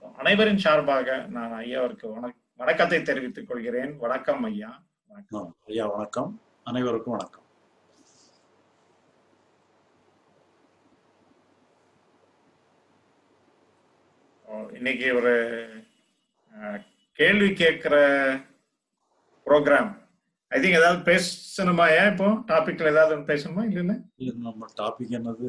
அனைவரின் சார்பாக நான் ஐயாவிற்கு வணக் வணக்கத்தை தெரிவித்துக் கொள்கிறேன் வணக்கம் ஐயா ஆ, ஐயா வணக்கம் அனைவருக்கும் வணக்கம் ஓ, இன்னைக்கு ஒரு அஹ், கேள்வி கேட்கிற ப்ரோக்ராம் ஐ திங்க் ஏதாவது பேசணுமா ஏன் இப்போ டாபிக்ல ஏதாவது ஒண்ணு பேசணுமா இல்ல இல்ல இது நம்ம டாபிக் என்னது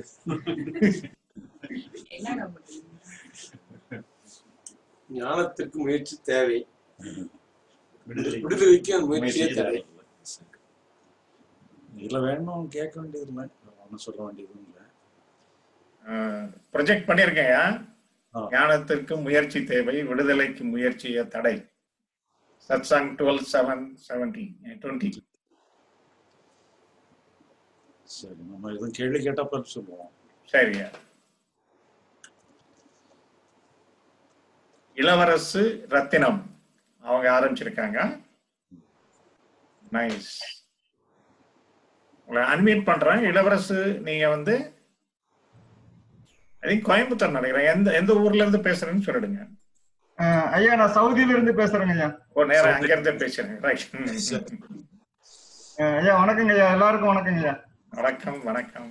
ஞானத்திற்கு முயற்சி தேவை விடுதலை விடுதலைக்கு அந்த முயற்சியே முயற்சியே தேவை தேவையில்லை. சரி. இதுல வேணும் கேட்க வேண்டியது இல்லை ஒன்றும் சொல்ல வேண்டியதும் இல்லை ப்ரொஜெக்ட் பண்ணியிருக்கேன் ஆ. ஞானத்திற்கு முயற்சி தேவை விடுதலைக்கு முயற்சிய தடை satsang twelve seven seventy twenty சரி நம்ம எதுவும் கேள்வி கேட்டா பதில் சொல்லுவோம் சரியா இளவரசு ரத்தினம் அவங்க ஆரம்பிச்சிருக்காங்க நைஸ் உங்களை அன்மியூட் பண்றேன் இளவரசு நீங்க வந்து ஐ திங்க் கோயம்புத்தூர் நினைக்கிறேன் எந்த எந்த ஊர்ல இருந்து பேசுறேன்னு சொல்லிடுங்க அஹ் ஐயா நான் சவுதியில இருந்து பேசுறேங்க ஐயா ஓ நேரம் அங்க இருந்து பேசுறேன் ரைட் சரி. அஹ் ஐயா வணக்கங்க ஐயா எல்லாருக்கும் வணக்கங்க ஐயா வணக்கம் வணக்கம்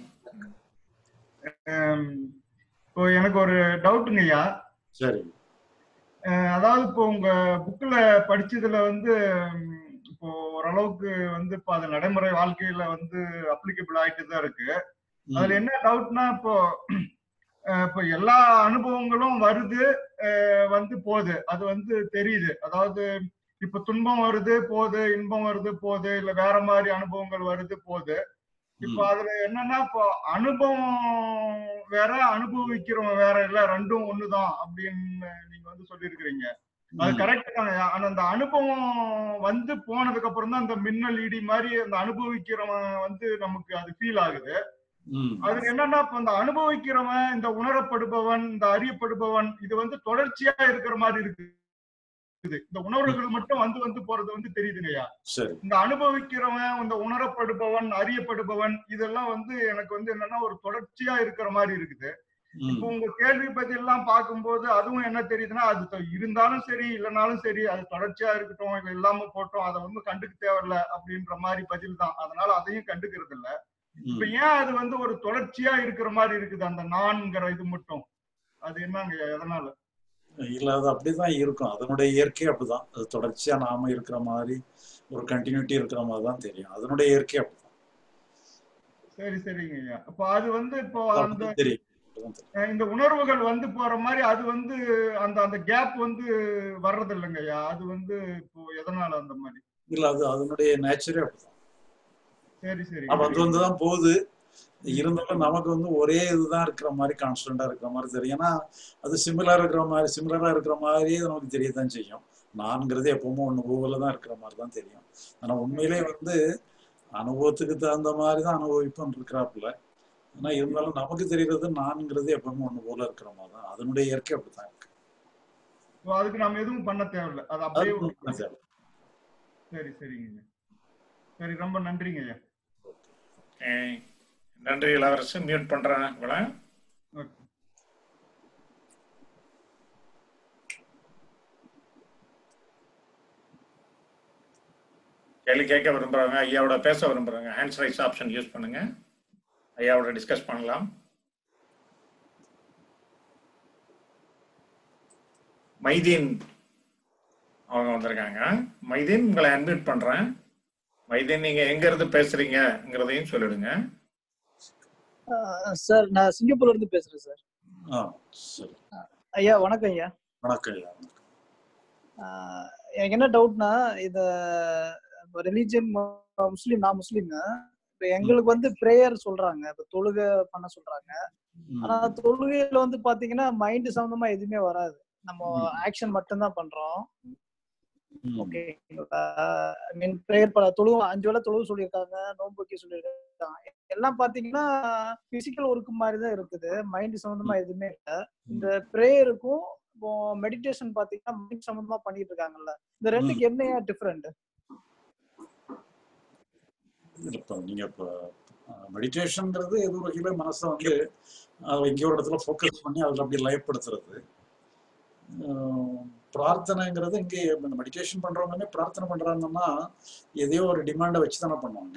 அஹ் இப்போ எனக்கு ஒரு டவுட்டுங்க ஐயா சரி அஹ் அதாவது இப்போ உங்க புக்ல படிச்சதுல வந்து உம், இப்போ ஓரளவுக்கு வந்து இப்போ அது நடைமுறை வாழ்க்கையில வந்து அப்ளிகபிள் ஆயிட்டு தான் இருக்கு ம், அதுல என்ன டவுட்னா இப்போ அஹ் இப்போ எல்லா அனுபவங்களும் வருது அஹ் வந்து போகுது அது வந்து தெரியுது அதாவது இப்ப துன்பம் வருது போகுது இன்பம் வருது போகுது இல்ல வேற மாதிரி அனுபவங்கள் வருது போகுது இப்ப ம், அதுல என்னன்னா இப்போ அனுபவம் வேற அனுபவிக்கிறவங்க வேற இல்ல ரெண்டும் ஒண்ணுதான் அப்படின்னு நீங்க வந்து சொல்லியிருக்கிறீங்க அது ம், கரெக்ட் தானே ஆனா அந்த அனுபவம் வந்து போனதுக்கு அப்புறம் தான் அந்த மின்னல் இடி மாதிரி அந்த அனுபவிக்கிறவன் வந்து நமக்கு அது ஃபீல் ஆகுது ம், அது என்னன்னா இப்ப இந்த அனுபவிக்கிறவன் இந்த உணரப்படுபவன் இந்த அறியப்படுபவன் இது வந்து தொடர்ச்சியா இருக்கிற மாதிரி இருக்கு இந்த உணர்வுகள் மட்டும் வந்து வந்து போறது வந்து தெரியுதுங்கய்யா சரி இந்த அனுபவிக்கிறவன் இந்த உணரப்படுபவன் அறியப்படுபவன் இதெல்லாம் வந்து எனக்கு வந்து என்னன்னா ஒரு தொடர்ச்சியா இருக்கிற மாதிரி இருக்குது ம், இப்போ உங்க கேள்வி பதில் எல்லாம் பார்க்கும்போது அதுவும் என்ன தெரியுதுன்னா அது தொ- இருந்தாலும் சரி இல்லைனாலும் சரி அது தொடர்ச்சியா இருக்கட்டும் இல்ல இல்லாம போட்டோம் அதை வந்து கண்டுக்க தேவையில்ல அப்படின்ற மாதிரி பதில் தான் அதனால அதையும் கண்டுக்கிறது இல்ல இப்ப ம். ஏன் அது வந்து ஒரு தொடர்ச்சியா இருக்கிற மாதிரி இருக்குது அந்த நான்கிற இது மட்டும் அது என்னங்க எதனால இல்ல அது அப்படிதான் இருக்கும் அதனுடைய இயற்கை அப்படிதான் அது தொடர்ச்சியா நாம இருக்கிற மாதிரி ஒரு கண்டினியூட்டி இருக்கிற மாதிரி தான் தெரியும் அதனுடைய இயற்கை அப்படிதான் சரி சரிங்க ஐயா அப்ப அது வந்து இப்போ அது அந்த அப்படிதான் தெரியும் அப்படிதான் தெரியும். அஹ் இந்த உணர்வுகள் வந்து போற மாதிரி அது வந்து அந்த அந்த கேப் வந்து வர்றது இல்லைங்க ஐயா அது வந்து இப்போ எதனால அந்த மாதிரி இல்ல அது அதனுடைய நேச்சரே அப்படிதான் சரி சரி அப்ப அது வந்து தான் போகுது இருந்தாலும் நமக்கு வந்து ஒரே இதுதான் இருக்கிற மாதிரி கான்ஸ்டன்டா இருக்கிற மாதிரி தெரியும் ஏன்னா அது சிமிலரா இருக்கிற மாதிரி சிமிலரா இருக்கிற மாதிரியே நமக்கு தெரியத்தான் செய்யும் நான்கிறது எப்பவுமே ஒண்ணு போகல தான் இருக்கிற மாதிரி தான் தெரியும் ஆனா உண்மையிலே வந்து அனுபவத்துக்கு தகுந்த மாதிரி தான் அனுபவிப்போம் இருக்கிறாப்புல ஆனா இருந்தாலும் நமக்கு தெரியறது நான்கிறது எப்பவுமே ஒண்ணு போல இருக்கிற மாதிரி தான் அதனுடைய இயற்கை அப்படித்தான் இருக்கு இப்போ அதுக்கு நம்ம எதுவும் பண்ண தேவையில்ல அது அது அப்படியே ஒண்ணும் பண்ண தேவை. சரி சரிங்க ஐயா சரி ரொம்ப நன்றிங்க ஐயா Okay. நன்றி இளவரசு மியூட் பண்றேன் உங்களை ஓகே கேள்வி கேட்க விரும்புறவங்க ஐயாவோட பேச விரும்புறவங்க ஹேண்ட்ஸ் ரைஸ் ஆப்ஷன் யூஸ் பண்ணுங்க ஐயாவோட டிஸ்கஸ் பண்ணலாம் மைதீன் அவங்க வந்திருக்காங்க மைதீன் உங்களை அன்மியூட் பண்றேன் மைதீன் நீங்க எங்க இருந்து பேசுறீங்கிறதையும் சொல்லிடுங்க ஆஹ் சார் நான் சிங்கப்பூர்ல இருந்து பேசுறேன் சார் ஆ சரி ஐயா வணக்கம் ஐயா வணக்கம் ஐயா ஆஹ் எனக்கு என்ன டவுட்னா இந்த ரிலீஜியன் முஸ்லீம் நான் முஸ்லீம் இப்ப எங்களுக்கு வந்து பிரேயர் சொல்றாங்க இப்ப தொழுகை பண்ண சொல்றாங்க ம், ஆனா தொழுகையில வந்து பாத்தீங்கன்னா மைண்ட் சம்பந்தமா எதுவுமே வராது நம்ம ம். ஆக்ஷன் மட்டும்தான் பண்றோம் ம், ஓகேங்களா ஐ மீன் ப்ரேயர் பண்ண தொழுவோம் அஞ்சு வேளை தொழுவு சொல்லியிருக்காங்க நோன்பு வைக்க சொல்லியிருக்காங்க எல்லாம் பாத்தீங்கன்னா பிசிக்கல் ஒர்க் மாதிரி தான் இருக்குது மைண்ட் சம்பந்தமா எதுவுமே இல்லை இந்த ப்ரேயருக்கும் இப்போ மெடிடேஷன் பாத்தீங்கன்னா மைண்ட் சம்பந்தமா பண்ணிட்டு இருக்காங்கல்ல இந்த ரெண்டுக்கு என்ன டிஃபரெண்ட் இப்போ நீங்க இப்போ மெடிடேஷன்ங்கிறது ஏதோ ஒரு வகையில மனசை வந்து அஹ், எங்கேயோ ஒரு இடத்துல ஃபோக்கஸ் பண்ணி அதில் அப்படி லயப்படுத்துறது ஆஹ் பிரார்த்தனைங்கிறது இங்கே இந்த மெடிடேஷன் பண்றவங்க பிரார்த்தனை பண்றாங்கன்னா எதையோ ஒரு டிமாண்டை வச்சு தானே பண்ணுவாங்க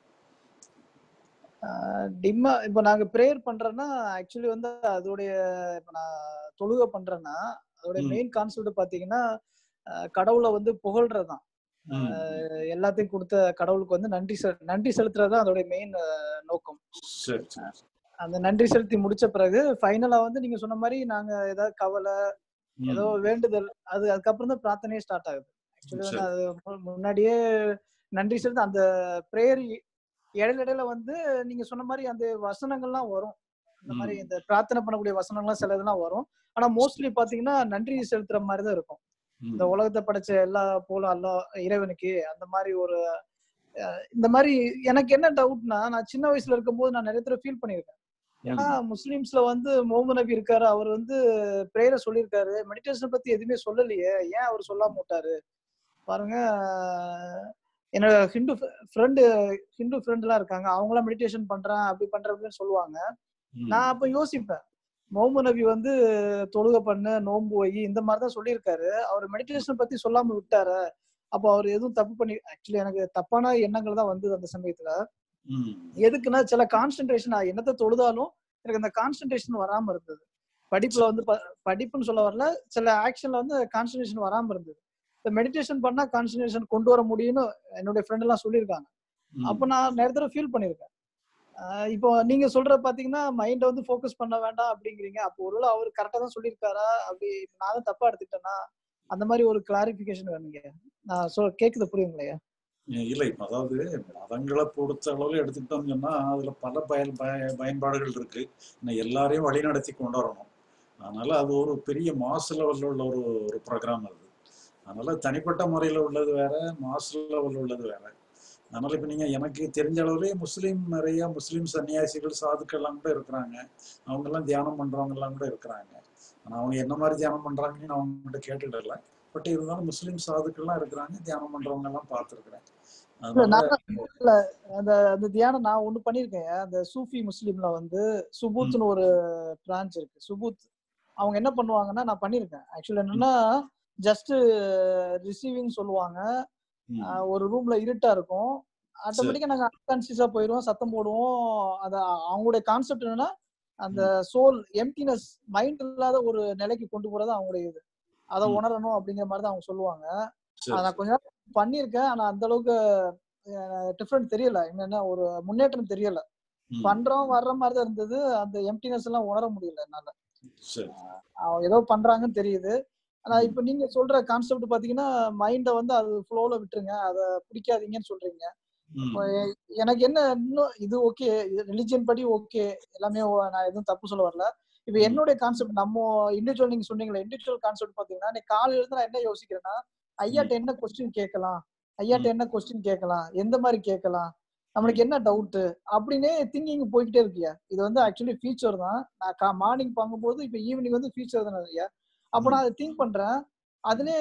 டிம்மா இப்போ நாங்க ப்ரேயர் பண்றோம்னா ஆக்சுவலி வந்து அதோடைய இப்போ நான் தொழுகை பண்றேன்னா அதோடைய ம். மெயின் கான்செப்ட் பாத்தீங்கன்னா அஹ், கடவுளை வந்து புகழ்றதுதான் ம். அஹ், எல்லாத்தையும் கொடுத்த கடவுளுக்கு வந்து நன்றி செ நன்றி செலுத்துறது தான் அதோடைய மெயின் நோக்கம் சரி சரி அந்த நன்றி செலுத்தி முடிச்ச பிறகு ஃபைனலா வந்து நீங்க சொன்ன மாதிரி நாங்க ஏதாவது கவலை ம். ஏதோ வேண்டுதல் அது அதுக்கப்புறம் தான் பிரார்த்தனையே ஸ்டார்ட் ஆகுது ஆக்சுவலி வந்து சரி. அது மு- முன்னாடியே நன்றி செலுத்த அந்த ப்ரேயர் இடையில இடையில வந்து நீங்க சொன்ன மாதிரி அந்த வசனங்கள்லாம் வரும் இந்த மாதிரி ம். இந்த பிரார்த்தனை பண்ணக்கூடிய வசனங்கள்லாம் சில இதெல்லாம் வரும் ஆனா மோஸ்ட்லி பாத்தீங்கன்னா நன்றி செலுத்துற மாதிரி தான் இருக்கும் ம். இந்த உலகத்தை படைச்ச எல்லா போலும் அல்லா இறைவனுக்கு அந்த மாதிரி ஒரு அஹ், இந்த மாதிரி எனக்கு என்ன டவுட்னா நான் சின்ன வயசுல இருக்கும்போது நான் நிறைய தடவை ஃபீல் பண்ணியிருக்கேன் ஏன்னா முஸ்லிம்ஸ்ல வந்து முகமது நபி இருக்காரு அவர் வந்து பிரேயரை சொல்லியிருக்காரு மெடிடேஷன் பத்தி எதுவுமே சொல்லலையே ஏன் அவர் சொல்லாம விட்டாரு பாருங்க அஹ், என்னோட ஹிந்து ஃப்ரெண்டு ஹிந்து ஃப்ரெண்ட் எல்லாம் இருக்காங்க அவங்களாம் மெடிடேஷன் பண்றேன் அப்படி பண்றேன் அப்படின்னு சொல்லுவாங்க ம். நான் அப்ப யோசிப்பேன் முகமது நபி வந்து தொழுகை பண்ணு நோன்பு வை இந்த மாதிரி தான் சொல்லியிருக்காரு அவர் மெடிடேஷன் பத்தி சொல்லாம விட்டாரு அப்போ அவர் எதுவும் தப்பு பண்ணி ஆக்சுவலி எனக்கு தப்பான எண்ணங்கள் தான் வந்தது அந்த சமயத்துல ம். எதுக்குன்னா சில கான்சென்ட்ரேஷன் நான் என்னத்தை தொழுதாலும் எனக்கு அந்த கான்சென்ட்ரேஷன் வராம இருந்தது படிப்புல வந்து ப- படிப்புன்னு சொல்ல வரல சில ஆக்ஷன்ல வந்து கான்சென்ட்ரேஷன் வராம இருந்தது இந்த மெடிடேஷன் பண்ணா கான்சென்ட்ரேஷன் கொண்டு வர முடியும்னு என்னுடைய ஃப்ரெண்ட் எல்லாம் சொல்லியிருக்காங்க ம். அப்போ நான் நிறைய தடவை ஃபீல் பண்ணியிருக்கேன் ஆஹ் இப்போ நீங்க சொல்ற பாத்தீங்கன்னா மைண்டை வந்து ஃபோக்கஸ் பண்ண வேண்டாம் அப்படிங்கிறீங்க அப்போ ஒருவேளை அவர் கரெக்டா தான் சொல்லியிருக்காரா அப்படி நான் தான் தப்பா எடுத்துக்கிட்டேன்னா அந்த மாதிரி ஒரு கிளாரிபிகேஷன் வேணுங்க நான் சொல் கேக்குது புரியுங்களா இல்லை இப்ப அதாவது மதங்களை பொறுத்த அளவில் எடுத்துக்கிட்டோம்னு சொன்னா அதுல பல பயன் பய- பயன்பாடுகள் இருக்கு இன்னும் எல்லாரையும் வழிநடத்தி கொண்டு வரணும் அதனால அது ஒரு பெரிய மாஸ் லெவல்ல உள்ள ஒரு ஒரு ப்ரோக்ராம் அது அதனால தனிப்பட்ட முறையில உள்ளது வேற மாஸ் லெவல்ல உள்ளது வேற அதனால இப்ப நீங்க எனக்கு தெரிஞ்ச அளவுலயே முஸ்லீம் நிறைய முஸ்லீம் சன்னியாசிகள் சாதுக்கள் எல்லாம் கூட இருக்கிறாங்க அவங்க எல்லாம் தியானம் பண்றவங்க எல்லாம் கூட இருக்கிறாங்க ஆனா அவங்க என்ன மாதிரி தியானம் பண்றாங்கன்னு நான் அவங்ககிட்ட கேட்டுடல பட் இருந்தாலும் முஸ்லீம் சாதுக்கள்லாம் இருக்கிறாங்க தியானம் பண்றவங்க எல்லாம் பார்த்துருக்குறேன் இல்ல அதனால நான் இல்ல அந்த அந்த தியானம் நான் ஒண்ணு பண்ணிருக்கேன் அந்த சூஃபி முஸ்லீம்ல வந்து சுபூத்னு ஒரு பிரான்ச் இருக்கு சுபூத் அவங்க என்ன பண்ணுவாங்கன்னா நான் பண்ணிருக்கேன் ஆக்சுவலி என்னன்னா ஜஸ்ட் ரிசீவிங் சொல்லுவாங்க ம், ஆஹ் ஒரு ரூம்ல இருட்டா இருக்கும் ஆட்டோமேட்டிக்கா நாங்க அன்கான்சியஸா போயிடுவோம் சத்தம் போடுவோம் அது அவங்களுடைய கான்செப்ட் என்னன்னா அந்த சோல் எம்டினஸ் மைண்ட் இல்லாத ஒரு நிலைக்கு கொண்டு போறது அவங்களுடைய இது அதை ம். உணரணும் அப்படிங்கிற மாதிரி தான் அவங்க சொல்லுவாங்க சரி, அதை நான் கொஞ்ச நாள் பண்ணியிருக்கேன் ஆனா அந்த அளவுக்கு டிஃப்ரெண்ட் தெரியல என்னன்னா ஒரு முன்னேற்றம் தெரியல ம், பண்றோம் வர்ற மாதிரி தான் இருந்தது அந்த எம்டினஸ் எல்லாம் உணர முடியல என்னால சரி அவங்க ஏதோ பண்றாங்கன்னு தெரியுது ஆனா ம். இப்ப நீங்க சொல்ற கான்செப்ட் பாத்தீங்கன்னா மைண்ட வந்து அது ஃப்ளோல விட்டுருங்க அதை பிடிக்காதீங்கன்னு சொல்றீங்க ம், இப்ப எ- எனக்கு என்ன இன்னும் இது ஓகே ரிலிஜியன் படி ஓகே எல்லாமே ஓ- நான் எதுவும் தப்பு சொல்ல வரல இப்ப ம். என்னுடைய கான்செப்ட் நம்ம இண்டிவிஜுவல் நீங்க சொன்னீங்களா இண்டிவிஜுவல் கான்செப்ட் பாத்தீங்கன்னா நீ காலையில இருந்து நான் என்ன யோசிக்கிறேன்னா ஐயாட்ட என்ன கொஸ்டின் கேட்கலாம் ஐயாட்ட என்ன கொஸ்டின் கேட்கலாம் எந்த மாதிரி கேட்கலாம் நம்மளுக்கு என்ன டவுட் அப்படின்னே திங்கிங் போய்கிட்டே இருக்கியா இது வந்து ஆக்சுவலி ஃபீச்சர் தான் நான் மார்னிங் பார்க்கும்போது இப்ப ஈவினிங் வந்து ஃபீச்சர் தானே ஐயா அப்ப நான் அதை திங்க் பண்றேன் அதுலயே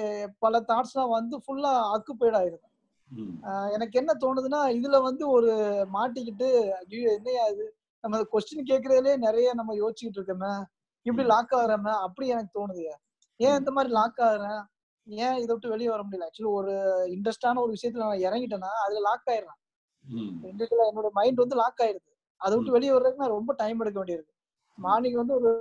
பல தாட்ஸ்லாம் வந்து ஃபுல்லா ஆக்குப்பைட் ஆயிருது ம், ஆஹ் எனக்கு என்ன தோணுதுன்னா இதுல வந்து ஒரு மாட்டிக்கிட்டு ஐயோ என்னையா இது நம்ம கொஸ்டின் கேட்கறதுலயே நிறைய நம்ம யோசிச்சுட்டு இருக்கோமே இப்படி ம். லாக் ஆகுறோமே அப்படி எனக்கு தோணுதுயா ஏன் இந்த மாதிரி லாக் ஆகுறேன் ஏன் இதை விட்டு வெளியே வர முடியல ஆக்சுவலி ஒரு இன்ட்ரெஸ்டான ஒரு விஷயத்துல நான் இறங்கிட்டேன்னா அதுல லாக் ஆயிடுறேன் ம், இண்டிவிஜுவலா என்னோட மைண்ட் வந்து லாக் ஆயிருது அதை விட்டு வெளியே வர்றதுக்கு நான் ரொம்ப டைம் எடுக்க வேண்டியிருக்கு மார்னிங் வந்து ஒரு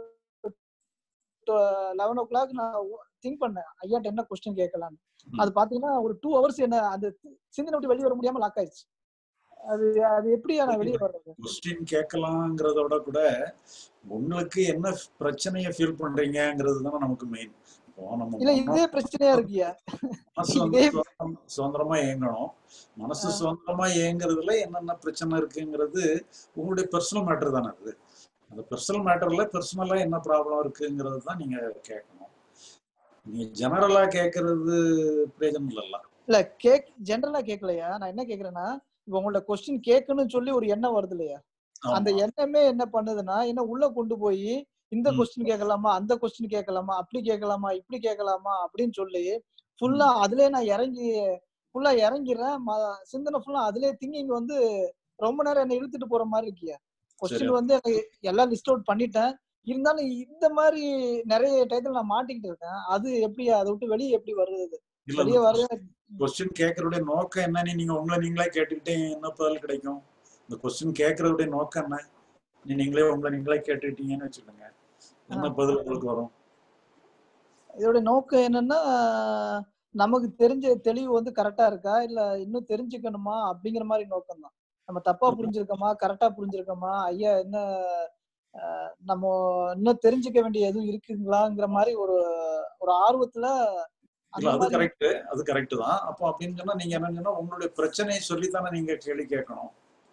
லெவன் ஓ கிளாக் நான் திங்க் பண்ணேன் ஐயாட்ட என்ன கொஸ்டின் கேட்கலான்னு ம். அது பாத்தீங்கன்னா ஒரு டூ ஹவர்ஸ் என்ன அந்த சிந்தனை விட்டு வெளியே வர முடியாம லாக் ஆயிடுச்சு அது அது எப்படியா நான் வெளியே வர்றது கொஸ்டின் கேட்கலாங்கிறத விட கூட உங்களுக்கு என்ன பிரச்சனையை ஃபீல் பண்றீங்கங்கிறது தானே நமக்கு மெயின் இப்போ நம்ம இல்ல மனம் இதே பிரச்சனையா இருக்கியா மனசு வந்து இதே சுதந்திரம் சுதந்திரமா இயங்கணும் மனசு ஆ. சுதந்திரமா இயங்குறதுல என்னென்ன பிரச்சனை இருக்குங்கிறது உங்களுடைய பர்சனல் மேட்டர் தானே அது அந்த பர்சனல் மேட்டர்ல பர்சனலா என்ன ப்ராப்ளம் இருக்குங்கிறது தான் நீங்க கேட்கணும் நீங்க ஜெனரலா கேட்கறது பிரயோஜனம் இல்லைல்ல இல்ல கேக் ஜென்ரலா கேட்கலையா நான் என்ன கேக்குறேன்னா இப்ப உங்கள்ட்ட கொஸ்டின் கேட்கணும்னு சொல்லி ஒரு எண்ணம் வருது இல்லையா அந்த ஆமா. எண்ணமே என்ன பண்ணுதுன்னா என்ன உள்ள கொண்டு போய் இந்த ம். கொஸ்டின் கேட்கலாமா அந்த கொஸ்டின் கேட்கலாமா அப்படி கேட்கலாமா இப்படி கேட்கலாமா அப்படின்னு சொல்லி ஃபுல்லா அதுலயே நான் இறங்கி ஃபுல்லா இறங்கிறேன் ம- சிந்தனை ஃபுல்லா அதுலயே திங்கிங் வந்து ரொம்ப நேரம் என்ன இழுத்துட்டு போற மாதிரி இருக்கியா கொஸ்டின் வந்து எனக்கு எல்லாம் லிஸ்ட் அவுட் பண்ணிட்டேன் இருந்தாலும் இந்த மாதிரி நிறைய டயத்துல நான் மாட்டிக்கிட்டு இருக்கேன் அது எப்படி அதை விட்டு வெளியே எப்படி வருது இல்ல வெளியே வர கொஸ்டின் கேட்கறதுடைய நோக்கம் என்னன்னு நீங்க உங்களை நீங்களே கேட்டுக்கிட்டே என்ன பதில் கிடைக்கும் இந்த கொஸ்டின் கேட்கறதுடைய நோக்கம் என்ன நீ நீங்களே உங்களை நீங்களே கேட்டுக்கிட்டீங்கன்னு வச்சுக்கோங்க என்ன பதில் உங்களுக்கு வரும் இதோட நோக்கம் என்னன்னா நமக்கு தெரிஞ்ச தெளிவு வந்து கரெக்டா இருக்கா இல்ல இன்னும் தெரிஞ்சுக்கணுமா அப்படிங்கிற மாதிரி நோக்கம் தான் நம்ம தப்பா புரிஞ்சிருக்கோமா கரெக்டா புரிஞ்சிருக்கோமா ஐயா என்ன ஆஹ், நம்ம இன்னும் தெரிஞ்சுக்க வேண்டிய எதுவும் இருக்குங்களாங்கிற மாதிரி ஒரு ஒரு ஆர்வத்துல இல்ல அந்த அது மாதிரி கரெக்ட் அது கரெக்ட் தான் அப்போ அப்படின்னு சொன்னா நீங்க என்ன சொன்னா உங்களுடைய பிரச்சனையை சொல்லித்தானே நீங்க கேள்வி கேட்கணும்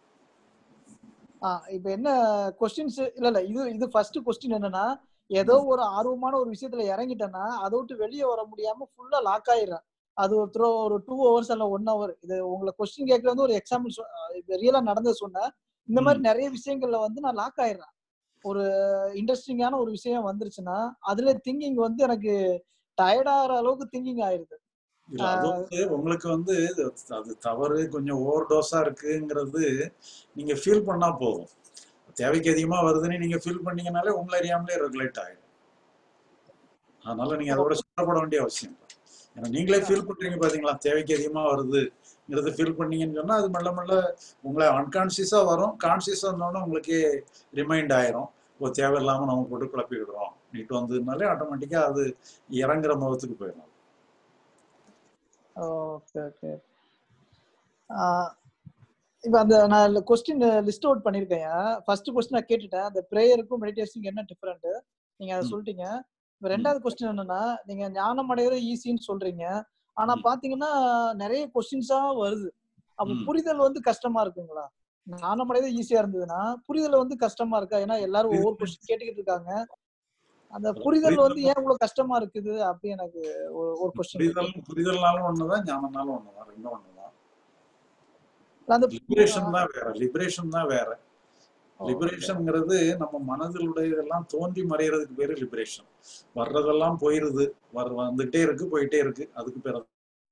ஆஹ் இப்ப என்ன கொஸ்டின்ஸ் இல்ல இல்ல இது இது ஃபர்ஸ்ட் கொஸ்டின் என்னன்னா ஏதோ ஒரு ஆர்வமான ஒரு விஷயத்துல இறங்கிட்டேன்னா அதை விட்டு வெளியே வர முடியாம ஃபுல்லா லாக் ஆயிடுறேன் அது ஒரு த்ரோ ஒரு டூ ஹவர்ஸ் அல்ல ஒன் ஹவர் இது உங்களை கொஸ்டின் கேட்கறது வந்து ஒரு எக்ஸாம்பிள் இது ரியலா நடந்தது சொன்னேன் இந்த மாதிரி நிறைய விஷயங்கள்ல வந்து நான் லாக் ஆயிடுறேன் ஒரு இன்ட்ரெஸ்டிங்கான ஒரு விஷயம் வந்துருச்சுன்னா அதுல திங்கிங் வந்து எனக்கு டயர்ட் ஆகிற அளவுக்கு திங்கிங் ஆயிருது இல்ல அது வந்து உங்களுக்கு வந்து அது தவறு கொஞ்சம் ஓவர் டோஸா இருக்குங்கிறது நீங்க ஃபீல் பண்ணா போதும் தேவைக்கு அதிகமா வருதுன்னு நீங்க ஃபீல் பண்ணீங்கனாலே உங்களை அறியாமலே ரெகுலேட் ஆயிடும் அதனால நீங்க அதோட சுத்தப்பட வேண்டிய அவசியம் இல்லை ஏன்னா நீங்களே ஃபீல் பண்றீங்க பாத்தீங்களா தேவைக்கு அதிகமா வருதுங்கிறத ஃபீல் பண்ணீங்கன்னு சொன்னா அது மெல்ல மெல்ல உங்களை அன்கான்சியஸா வரும் கான்சியஸா இருந்தோடனே உங்களுக்கே ரிமைண்ட் ஆயிரும் ஓ தேவையில்லாம நம்ம போட்டு குழப்பி விடுறோம் நீட்டு வந்ததுனாலே ஆட்டோமேட்டிக்கா அது இறங்குற முகத்துக்கு போயிடும் ஓகே ஓகே இப்போ அந்த நான் கொஸ்டின் லிஸ்ட் அவுட் பண்ணியிருக்கேன் ஃபர்ஸ்ட் கொஸ்டின் நான் கேட்டுட்டேன் அந்த ப்ரேயருக்கும் மெடிடேஷனுக்கு என்ன டிஃபரெண்ட் நீங்க அதை ம். சொல்லிட்டீங்க இப்போ ரெண்டாவது கொஸ்டின் என்னன்னா நீங்க ஞானம் அடைகிறது ஈஸின்னு சொல்றீங்க ஆனா ம். பாத்தீங்கன்னா நிறைய கொஸ்டின்ஸா வருது அப்ப ம். புரிதல் வந்து கஷ்டமா இருக்குங்களா ஞானம் அடைகிறது ஈஸியா இருந்ததுன்னா புரிதல் வந்து கஷ்டமா இருக்கா ஏன்னா எல்லாரும் ஒவ்வொரு கொஸ்டின் கேட்டுக்கிட்டு இருக்காங்க அந்த புரிதல் வந்து ஏன் இவ்வளவு கஷ்டமா இருக்குது அப்படி எனக்கு ஒரு ஒரு கொஸ்டின் புரிதல் புரிதல்னாலும் ஒண்ணுதான் ஞானம்னாலும் ஒண்ணுதான் ரெண்டும் ஒண்ணுதான் அந்த லிபரேஷன் தான் வேற லிபரேஷன் தான் வேற லிபரேஷன்ங்கிறது நம்ம மனதிலுடைய இதெல்லாம் தோன்றி மறையறதுக்கு பேரு லிபரேஷன் வர்றதெல்லாம் போயிருது வர வந்துட்டே இருக்கு போயிட்டே இருக்கு அதுக்கு பேர்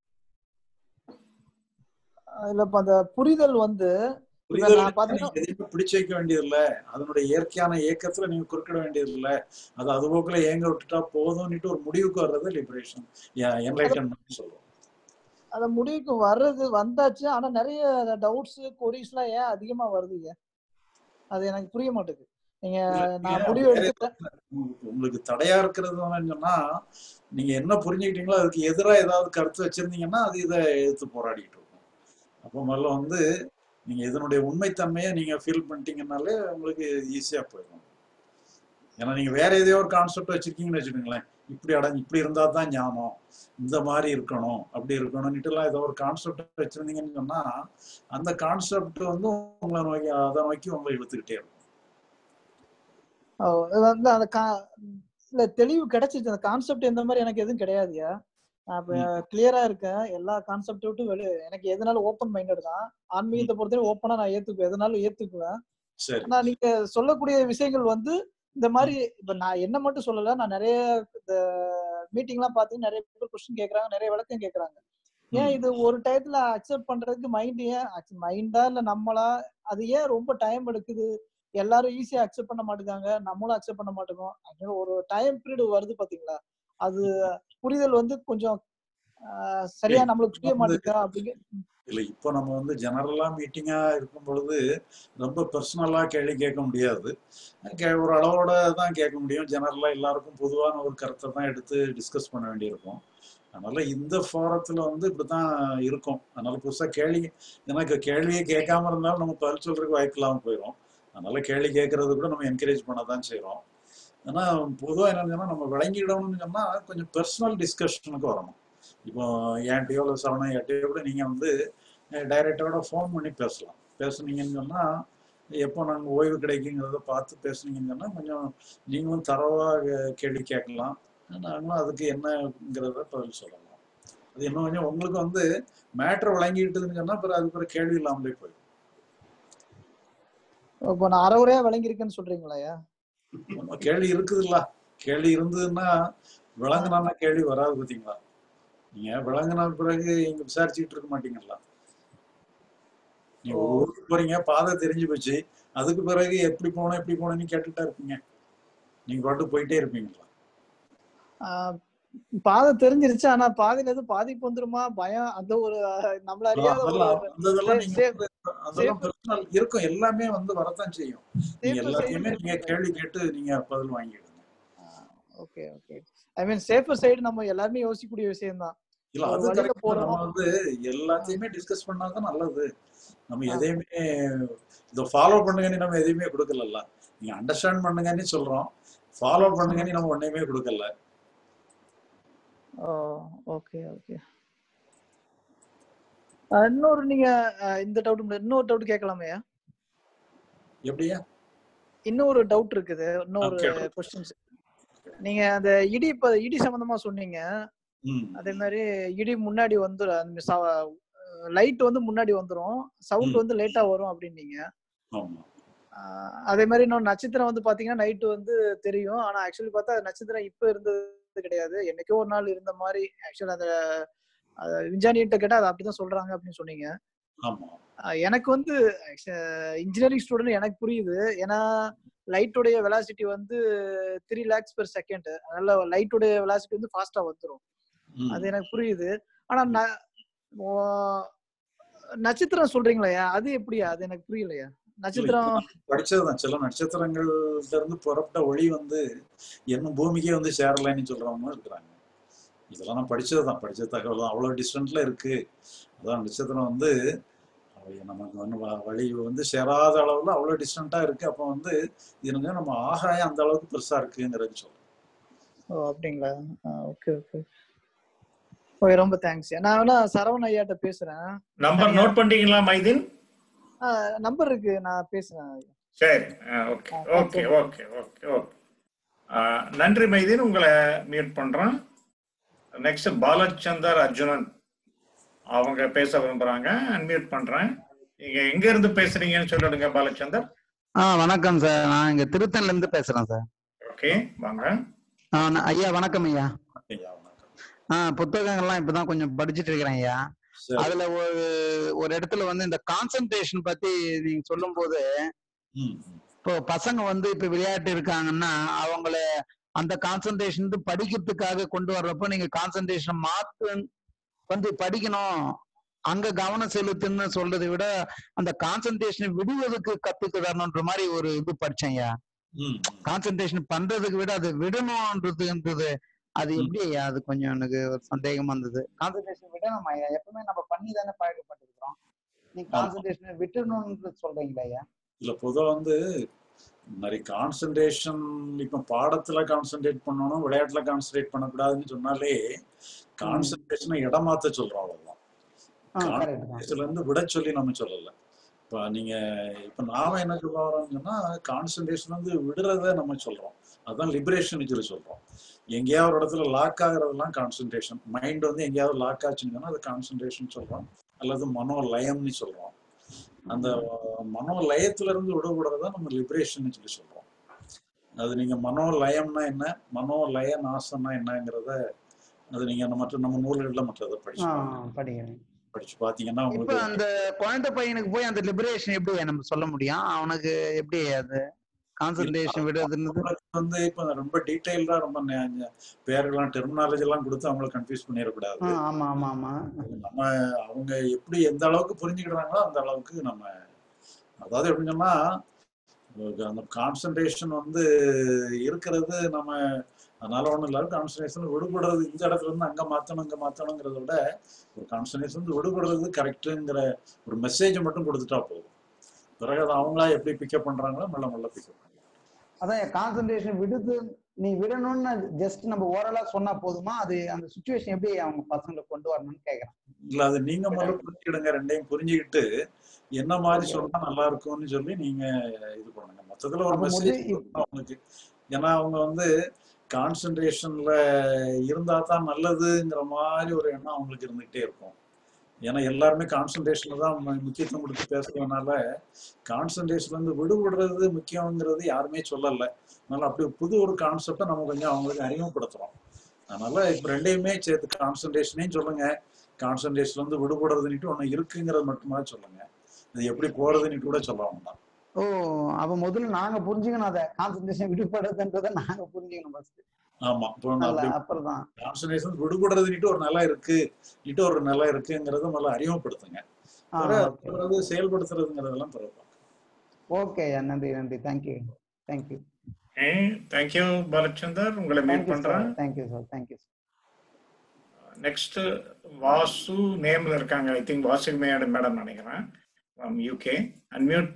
இல்ல இப்ப அந்த புரிதல் வந்து புரிதல் நான் பாத்தீங்கன்னா- நீங்க எதையுமே பிடிச்சு வைக்க வேண்டியதில்ல அதனுடைய இயற்கையான இயக்கத்துல நீங்க குறுக்கிட வேண்டியதில்ல அது அது போக்குல ஏங்க விட்டுட்டா போதும்னுட்டு ஒரு முடிவுக்கு வர்றது லிபரேஷன் என்லைட்டன்மெண்ட் சொல்லுவோம் அந்த முடிவுக்கு வர்றது வந்தாச்சு ஆனா நிறைய டவுட்ஸ் கொரிஸ் எல்லாம் ஏன் அதிகமா வருதுங்க அது எனக்கு புரிய மாட்டேங்குது நீங்க நான் ஏன் முடிவு வேற எடுத்துட்டேன் உங்களுக்கு- உங்களுக்கு தடையா இருக்கிறது என்னன்னு சொன்னா நீங்க என்ன புரிஞ்சுக்கிட்டீங்களோ அதுக்கு எதிரா ஏதாவது கருத்து வச்சிருந்தீங்கன்னா அது இதை எதிர்த்து போராடிட்டு இருக்கும் அப்போ முதல்ல வந்து நீங்க இதனுடைய உண்மைத்தன்மையை நீங்க ஃபீல் பண்ணிட்டீங்கன்னாலே உங்களுக்கு ஈஸியா போயிடும் ஏன்னா நீங்க வேற எதையோ ஒரு கான்செப்ட் வச்சிருக்கீங்கன்னு வச்சுக்கோங்களேன் இப்படி அட இப்படி இருந்தா தான் ஞானம் இந்த மாதிரி இருக்கணும் அப்படி இருக்கணும்னுட்டுலாம் ஏதோ ஒரு கான்செப்ட் வச்சிருந்தீங்கன்னு சொன்னா அந்த கான்செப்ட் வந்து உங்களை நோக்கி அதை நோக்கி உங்களை இழுத்துக்கிட்டே இருக்கும் ஓ, இது வந்து அந்த கா- இல்ல தெளிவு கிடைச்சிச்சு அந்த கான்செப்ட் எந்த மாதிரி எனக்கு எதுவும் கிடையாதுயா நான் இப்ப கிளியரா இருக்கேன் எல்லா கான்செப்ட் விட்டு வெளி எனக்கு எதுனாலும் ஓப்பன் மைண்டட் தான் ஆன்மீகத்தை பொறுத்தவரை ஓப்பனா நான் ஏத்துக்குவேன் எதுனாலும் ஏத்துக்குவேன் சரி ஆனா நீங்க சொல்லக்கூடிய விஷயங்கள் வந்து இந்த மாதிரி இப்ப நான் என்ன மட்டும் சொல்லல நான் நிறைய இந்த மீட்டிங் எல்லாம் பார்த்து நிறைய பேர் கொஸ்டின் கேக்குறாங்க நிறைய விளக்கம் கேக்குறாங்க ஏன் ம். இது ஒரு டயத்துல அக்செப்ட் பண்றதுக்கு மைண்ட் ஏன் மைண்டா இல்ல நம்மளா அது ஏன் ரொம்ப டைம் எடுக்குது எல்லாரும் ஈஸியா அக்செப்ட் பண்ண மாட்டேங்காங்க நம்மளும் அக்செப்ட் பண்ண மாட்டோம் அதனால ஒரு டைம் பீரியட் வருது பாத்தீங்களா அது புரிதல் வந்து கொஞ்சம் ஆஹ், சரியா நம்மளுக்கு புரிய வந்து- மாட்டேங்குதா அப்படிங்க இல்ல இப்போ நம்ம வந்து ஜெனரலா மீட்டிங்கா இருக்கும் பொழுது ரொம்ப பர்சனலா கேள்வி கேட்க முடியாது கே- ஒரு அளவோட தான் கேட்க முடியும் ஜெனரலா எல்லாருக்கும் பொதுவான ஒரு கருத்தை தான் எடுத்து டிஸ்கஸ் பண்ண வேண்டியிருக்கும் அதனால இந்த ஃபாரத்துல வந்து இப்படித்தான் இருக்கும் அதனால புதுசா கேள்வி எனக்கு கேள்வியே கேட்காம இருந்தாலும் நம்ம பதில் சொல்றதுக்கு வாய்ப்பு இல்லாம போயிடும் அதனால கேள்வி கேட்கறது கூட நம்ம என்கரேஜ் பண்ண தான் செய்றோம் ஆனா பொதுவா என்னன்னு சொன்னா நம்ம விளங்கிடணும்னு சொன்னா கொஞ்சம் பர்சனல் டிஸ்கஷனுக்கு வரணும் இப்போ என்கிட்டயோ இல்லை சரவணன் என்கிட்டயோ கூட நீங்க வந்து டைரக்டரோட ஃபோன் பண்ணி பேசலாம் பேசுனீங்கன்னு சொன்னா எப்போ நாங்கள் ஓய்வு கிடைக்குங்கிறத பார்த்து பேசுனீங்கன்னு சொன்னா கொஞ்சம் நீங்களும் தரவா கே- கேள்வி கேட்கலாம் நாங்களும் அதுக்கு என்னங்கிறத பதில் சொல்லலாம் அது இன்னும் கொஞ்சம் உங்களுக்கு வந்து மேட்ரு விளங்கிட்டுதுன்னு சொன்னா அப்புறம் அதுக்கு ஒரு கேள்வி இல்லாமலே போயிடும் இப்போ நான் அறவுரையா விளங்கியிருக்கேன்னு சொல்றீங்களாயா நம்ம கேள்வி இருக்குதுல்ல கேள்வி இருந்ததுன்னா விளங்குனா கேள்வி வராது பார்த்தீங்களா நீங்க விளங்குன பிறகு இங்க விசாரிச்சுக்கிட்டு இருக்க மாட்டீங்களா நீங்க ஒரு ஊருக்கு போறீங்க பாதை தெரிஞ்சு போச்சு அதுக்கு பிறகு எப்படி போகணும் எப்படி போகணும்னு கேட்டுட்டா இருப்பீங்க நீங்க பாட்டு போயிட்டே இருப்பீங்களா ஆஹ் பாதை தெரிஞ்சிருச்சு ஆனா பாதையில எதுவும் பாதிப்பு வந்துருமா பயம் அந்த ஒரு ஆஹ், நம்மள அறியாத ஒரு அதெல்லாம் அந்த இதெல்லாம் நீங்க safe- வந்து அதெல்லாம் personal இருக்கும் எல்லாமே வந்து வரத்தான் செய்யும் நீங்க safer எல்லாத்தையுமே side நீங்க கேள்வி கேட்டு நீங்க பதில் வாங்கிடுங்க okay okay I mean safer side நம்ம எல்லாருமே யோசிக்கக்கூடிய விஷயம் தான் இல்ல ஒரு அது வழியில கரெக்ட் போறோம். நம்ம வந்து எல்லாத்தையுமே டிஸ்கஸ் பண்ணாதான் நல்லது நம்ம எதையுமே இதை ஃபாலோ பண்ணுங்கன்னு நம்ம எதையுமே கொடுக்கலல்ல நீங்க அண்டர்ஸ்டாண்ட் பண்ணுங்கன்னு சொல்றோம் ஃபாலோ பண்ணுங்கன்னு நம்ம ஒண்ணுமே கொடுக்கல ஓ ஓகே ஓகே இன்னொரு நீங்க ஆஹ், இந்த டவுட் இன்னொரு டவுட் கேட்கலாமே எப்படியா இன்னொரு டவுட் இருக்குது இன்னொரு ஆ, கேளுங்க. கொஸ்டின்ஸ் நீங்க அந்த இடி இப்ப இடி சம்பந்தமா சொன்னீங்க ம் அதே மாதிரி இடி முன்னாடி வந்துடும் லைட் வந்து முன்னாடி வந்துரும் சவுண்ட் ம். வந்து லேட்டா வரும் அப்படின்னீங்க ஆமா ஆஹ் அதே மாதிரி இன்னொரு நட்சத்திரம் வந்து பாத்தீங்கன்னா நைட்டு வந்து தெரியும் ஆனா ஆக்சுவலி பார்த்தா நட்சத்திரம் இப்ப இருந்தது கிடையாது என்னைக்கோ ஒரு நாள் இருந்த மாதிரி ஆக்சுவலி அந்த அஹ் விஞ்ஞானிகிட்ட கேட்டா அது அப்படிதான் சொல்றாங்க அப்படின்னு சொன்னீங்க ஆமா ஆஹ் எனக்கு வந்து இன்ஜினியரிங் ஸ்டூடெண்ட் எனக்கு புரியுது ஏன்னா லைட்டோடைய வெலாசிட்டி வந்து த்ரீ லேக்ஸ் பெர் செகண்ட் அதனால லைட்டோடைய வெலாசிட்டி வந்து ஃபாஸ்டா வந்துரும் ம். அது எனக்கு புரியுது ஆனா ந- ஓ- நட்சத்திரம் சொல்றீங்களா அது எப்படியா அது எனக்கு புரியலையா நட்சத்திரம் படிச்சதுதான் சில நட்சத்திரங்கள்ல இருந்து புறப்பட்ட ஒளி வந்து இன்னும் பூமிக்கே வந்து சேரலைன்னு சொல்றவங்க இருக்கிறாங்க இதெல்லாம் நான் படிச்சதுதான் படிச்ச தகவல் தான் அவ்வளவு டிஸ்டன்ட்ல இருக்கு அதான் நட்சத்திரம் வந்து அவை நமக்கு வந்து வ- வழி வந்து சேராத அளவுல அவ்வளவு டிஸ்டன்ட்டா இருக்கு அப்போ வந்து இதுங்க நம்ம ஆகாயம் அந்த அளவுக்கு பெருசா இருக்குங்கிறது சொல்றேன் ஓ அப்படிங்களா ஓகே ஓகே ஓகே ரொம்ப தேங்க்ஸ் நான் வேணா சரவண ஐயாட்ட பேசுறேன் நம்பர் நோட் பண்ணிட்டீங்களா மைதீன் நம்பர் இருக்கு நான் பேசுறேன் சரி okay okay okay okay okay நன்றி மைதீன் உங்களை மியூட் பண்றேன் நெக்ஸ்ட் பாலச்சந்தர் அர்ஜுனன் அவங்க பேச விரும்புறாங்க அன்மியூட் பண்றேன் நீங்க எங்க இருந்து பேசுறீங்கன்னு சொல்லிடுங்க பாலச்சந்தர் ஆ வணக்கம் சார் நான் இங்க திருத்தன்ல இருந்து பேசுறேன் சார் ஓகே வாங்க ஆ, நான்- ஐயா வணக்கம் ஐயா ஐயா, வணக்கம். ஆ புத்தகங்கள்லாம் இப்பதான் கொஞ்சம் படிச்சிட்டு இருக்கிறேன் ஐயா சரி. அதுல ஒரு ஒரு இடத்துல வந்து இந்த கான்சென்ட்ரேஷன் பத்தி நீங்க சொல்லும்போது ம், ம். இப்போ பசங்க வந்து இப்ப விளையாட்டு இருக்காங்கன்னா அவங்கள அந்த கான்சென்ட்ரேஷன் படிக்கிறதுக்காக கொண்டு வர்றப்போ நீங்க கான்சென்ட்ரேஷன் மாத்து வந்து படிக்கணும் அங்க கவனம் செலுத்துன்னு சொல்றதை விட அந்த கான்சென்ட்ரேஷன் விடுவதற்கு கத்துக்கிறன்ற மாதிரி ஒரு இது படிச்சேன்யா ம், ம். கான்சென்ட்ரேஷன் பண்றதுக்கு விட அது விடணும்ன்றதுன்றது அது எப்படி ஐயா அது கொஞ்சம் எனக்கு ஒரு சந்தேகமா இருந்தது கான்சென்ட்ரேஷன் விட நம்ம எப்பவுமே நம்ம பண்ணி தானே பழக்கப்பட்டிருக்கிறோம் நீங்க கான்சென்ட்ரேஷன் விட்டுணும்னு சொல்றீங்களா ஐயா இல்ல பொதுவா வந்து நிறைய கான்சென்ட்ரேஷன் இப்ப பாடத்துல கான்சென்ட்ரேட் பண்ணணும் விளையாட்டுல கான்சென்ட்ரேட் பண்ணக்கூடாதுன்னு சொன்னாலே கான்சென்ட்ரேஷனை இடமாத்த சொல்றோம் அவ்வளவுதான் ஆ கரெக்ட் தான் கான்சென்ட்ரேஷன்ல இருந்து விட சொல்லி நம்ம சொல்லல இப்ப நீங்க இப்ப நாம என்ன சொல்ல வரோம்னு சொன்னா கான்சென்ட்ரேஷன் வந்து விடுறத நம்ம சொல்றோம் அதான் லிபரேஷன் சொல்லி சொல்றோம் எங்கேயாவது ஒரு இடத்துல லாக் ஆகுறதெல்லாம் கான்சென்ட்ரேஷன் மைண்ட் வந்து எங்கேயாவது லாக் ஆச்சுன்னு சொன்னா அது கான்சென்ட்ரேஷன் சொல்றோம் அல்லது மனோ லயம்னு சொல்றோம் அந்த மனோ லயத்துல இருந்து விடுபடுறத நம்ம லிபரேஷன் சொல்லி சொல்றோம் அது நீங்க மனோ லயம்னா என்ன மனோ லய நாசம்னா என்னங்கிறத அது நீங்க நம்ம மற்ற நம்ம நூல்கள்ல மற்றதை படிச்சு ஆ பாருங்க. படிக்கிறேன் படிச்சு பாத்தீங்கன்னா இப்ப உங்களுக்கு அந்த குழந்தை பையனுக்கு போய் அந்த லிபரேஷன் எப்படி நம்ம சொல்ல முடியும் அவனுக்கு எப்படி அது கான்சென்ட்ரேஷன் விடுறதுன்னு அவங்களுக்கு வந்து இப்ப ரொம்ப டீடைல்டா ரொம்ப நெ- நெ- பேர்கள்லாம் டெர்மினாலஜி எல்லாம் கொடுத்து அவங்களை கன்ஃபியூஸ் பண்ணிடக்கூடாது ஆ, ஆமா ஆமா ஆமா நம்ம அவங்க எப்படி எந்த அளவுக்கு புரிஞ்சுக்கிறாங்களோ அந்த அளவுக்கு நம்ம அதாவது எப்படின்னு சொன்னா உங்களுக்கு அந்த கான்சன்ட்ரேஷன் வந்து இருக்கிறது நம்ம அதனால ஒண்ணும் இல்லை கான்சன்ட்ரேஷன் விடுபடுறது இந்த இடத்துல இருந்து அங்க மாத்தணும் இங்க மாத்தணுங்கிறத விட ஒரு கான்சன்ட்ரேஷன் வந்து விடுபடுறது கரெக்டுங்கிற ஒரு மெசேஜ் மட்டும் கொடுத்துட்டா போதும் பிறகு அதை அவங்களா எப்படி பிக்கப் பண்றாங்களோ மெல்ல மெல்ல பிக்கப் பண்ணலாம் அதான் கான்சென்ட்ரேஷன் விடுது நீ விடணும்னு ஜஸ்ட் நம்ம ஓரலா சொன்னா போதுமா அது அந்த சுச்சுவேஷன் எப்படி அவங்க பசங்களை கொண்டு வரணும்னு கேக்குறேன் இல்ல அது நீங்க முதல்ல புரிஞ்சுக்கிடுங்க ரெண்டையும் புரிஞ்சுக்கிட்டு என்ன மாதிரி சொன்னா நல்லா இருக்கும்னு சொல்லி நீங்க இது பண்ணுங்க மொத்தத்துல ஒரு அப்ப மெசேஜ் முதல் அவங்களுக்கு ஏன்னா அவங்க வந்து கான்சென்ட்ரேஷன்ல இருந்தா தான் நல்லதுங்கிற மாதிரி ஒரு எண்ணம் அவங்களுக்கு இருந்துகிட்டே இருக்கும் ஏன்னா எல்லாருமே கான்சென்ட்ரேஷன்ல தான் மு- முக்கியத்துவம் கொடுத்து பேசுறதுனால கான்சென்ட்ரேஷன்ல இருந்து விடுபடுறது முக்கியங்கிறது யாருமே சொல்லல அதனால அப்படி புது ஒரு கான்செப்டை நம்ம கொஞ்சம் அவங்களுக்கு அறிமுகப்படுத்துறோம் அதனால இப்ப ரெண்டையுமே சேர்த்து கான்சென்ட்ரேஷனையும் சொல்லுங்க கான்சென்ட்ரேஷன்ல இருந்து விடுபடுறதுன்னுட்டு ஒண்ணு இருக்குங்கிறது மட்டுமா சொல்லுங்க அது எப்படி போறதுன்னு கூட சொல்ல வேண்டாம் ஓ அப்ப முதல்ல நாங்க புரிஞ்சுக்கணும் அதை கான்சன்ட்ரேஷன் விடுபடுறதுன்றதை நாங்க புரிஞ்சுக்கணும் ஃபர்ஸ்ட் ஆமா இப்போ நல்ல அப்படி அப்புறம் தான் கான்சன்ட்ரேஷன் விடுபடுறதுன்னுட்டு ஒரு நிலை இருக்கு இட்டு ஒரு நிலை இருக்குங்கிறத முதல்ல அறிமுகப்படுத்துங்க ஆ பிறகு ஓகே பிறகு செயல்படுத்துறதுங்கிறதெல்லாம் பிறகு ஓகே நன்றி நன்றி தேங்க்யூ தேங்க்யூ தேங்க்யூ பாலச்சந்தர் உங்களை மீட் தேங்க்யூ சார் பண்றேன் thank you sir thank you next Vasu நேம்ல இருக்காங்க I think Vasu madam madam நினைக்கிறேன் ஃப்ரம் யூகே அன்மியூட்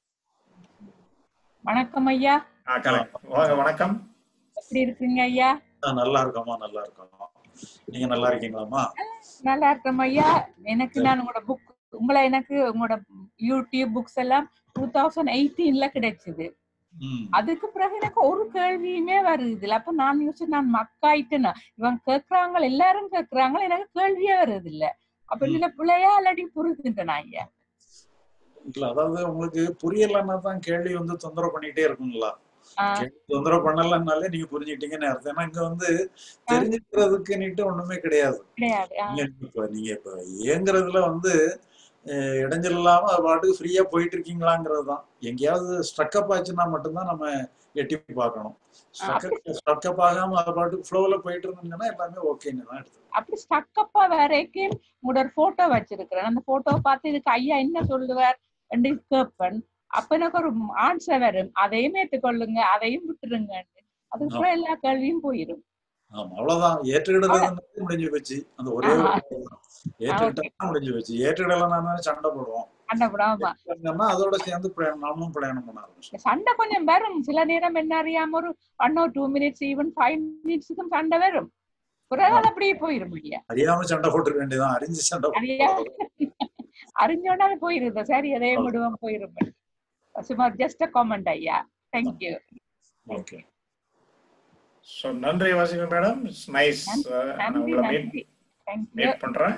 வணக்கம் ஐயா ஆ கரெக்ட் வாங்க வணக்கம் எப்படி இருக்கீங்க ஐயா ஆ, நல்லா இருக்கோமா நல்லா இருக்கோம் நீங்க நல்லா இருக்கீங்களாம்மா நல்லா இருக்கேன் ஐயா எனக்கு நான் உங்களோட புக் உங்களை எனக்கு உங்களோட யூடியூப் புக்ஸ் எல்லாம் டூ தௌசண்ட் எயிட்டீன்ல கிடைச்சது ம் அதுக்கு பிறகு எனக்கு ஒரு கேள்வியுமே வருது இல்ல அப்ப நான் யோசிச்சு நான் மக்காயிட்டேன்னா இவன் கேக்குறாங்க எல்லாரும் கேக்குறாங்க எனக்கு கேள்வியே வருது இல்ல அப்ப ம். இதுல பிள்ளையா இல்லாட்டி புரிஞ்சுட்டேனா ஐயா இல்ல அதாவது உங்களுக்கு புரியலன்னா தான் கேள்வி வந்து தொந்தரவு பண்ணிட்டே இருக்குங்களா ஆஹ் கேள்வி தொந்தரவு பண்ணலன்னாலே நீங்க புரிஞ்சுக்கிட்டீங்கன்னு அர்த்தம் ஏன்னா இங்க வந்து தெரிஞ்சுக்கிறதுக்குன்னுட்டு ஒண்ணுமே கிடையாது கிடையாது ஆஹ் நீங்க இப்ப நீங்க இப்ப இயங்குறதுல வந்து அஹ், இடைஞ்சல் இல்லாம அது பாட்டுக்கு ஃப்ரீயா போயிட்டு இருக்கீங்களாங்கிறது தான் எங்கேயாவது ஸ்ட்ரக்கப் ஆச்சுன்னா மட்டும்தான் நம்ம எட்டி பார்க்கணும் ஸ்ட்ரக்கப் ஸ்ட்ரக்கப் ஆகாம அது பாட்டுக்கு ஃப்ளோல போயிட்டு இருந்தீங்கன்னா எல்லாமே ஓகேன்னு தான் எடுத்து அப்படி ஸ்டக்கப்பா வரைக்கும் உங்களோட ஒரு போட்டோ வச்சிருக்கிறேன் அந்த போட்டோ பார்த்து இதுக்கு ஐயா என்ன சொல்லுவார் என்று கேட்பேன் அப்ப எனக்கு ஒரு ஆன்சர் வரும் அதையும் ஏற்றுக்கொள்ளுங்க அதையும் விட்டுருங்க அதுக்கப்புறம் எல்லா கேள்வியும் போயிடும் ஆமா அவ்வளவுதான் ஏற்றுக்கிடுறது முடிஞ்சு போச்சு அந்த ஒரே ஒரு விஷயம் தான். ஏற்றுக்கிட்டா முடிஞ்சு போச்சு ஏற்றுக்கிடலாம் சண்டை போடுவோம் அண்டப்படாம ஏற்றுக்கிட்டோம்னா அதோட சேர்ந்து பிரயாணம் நாமும் பிரயாணம் பண்ண ஆரம்பிச்சோம் சண்டை கொஞ்சம் வரும் சில நேரம் என்ன அறியாம ஒரு ஒன் ஓ டூ மினிட்ஸ் ஈவன் ஃபைவ் மினிட்ஸுக்கும் சண்டை வரும் பிறகு அது அப்படியே போயிடும் ஐயா அறியாம சண்டை போட்டுக்க வேண்டியதான் அறிஞ்சு சண்டை அறியா போட்டு அறிஞ்சோடாவே போயிருது சரி அதே விடுவோம் போயிரும் சும்மா ஜஸ்ட் காமெண்ட் ஐயா தேங்க்யூ ஓகே ஸோ நன்றி வாசிங்க மேடம் இட்ஸ் நைஸ் நான் நன்றி உங்களை மீட் நன்றி தேங்க்யூ மீட் பண்றேன்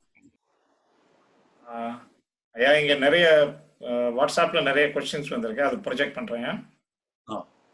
ஆஹ், ஐயா இங்க நிறைய ஆஹ், வாட்ஸ்அப்ல நிறைய கொஸ்டின்ஸ் வந்திருக்கு அது ப்ரொஜெக்ட் பண்றேங்க ஆ.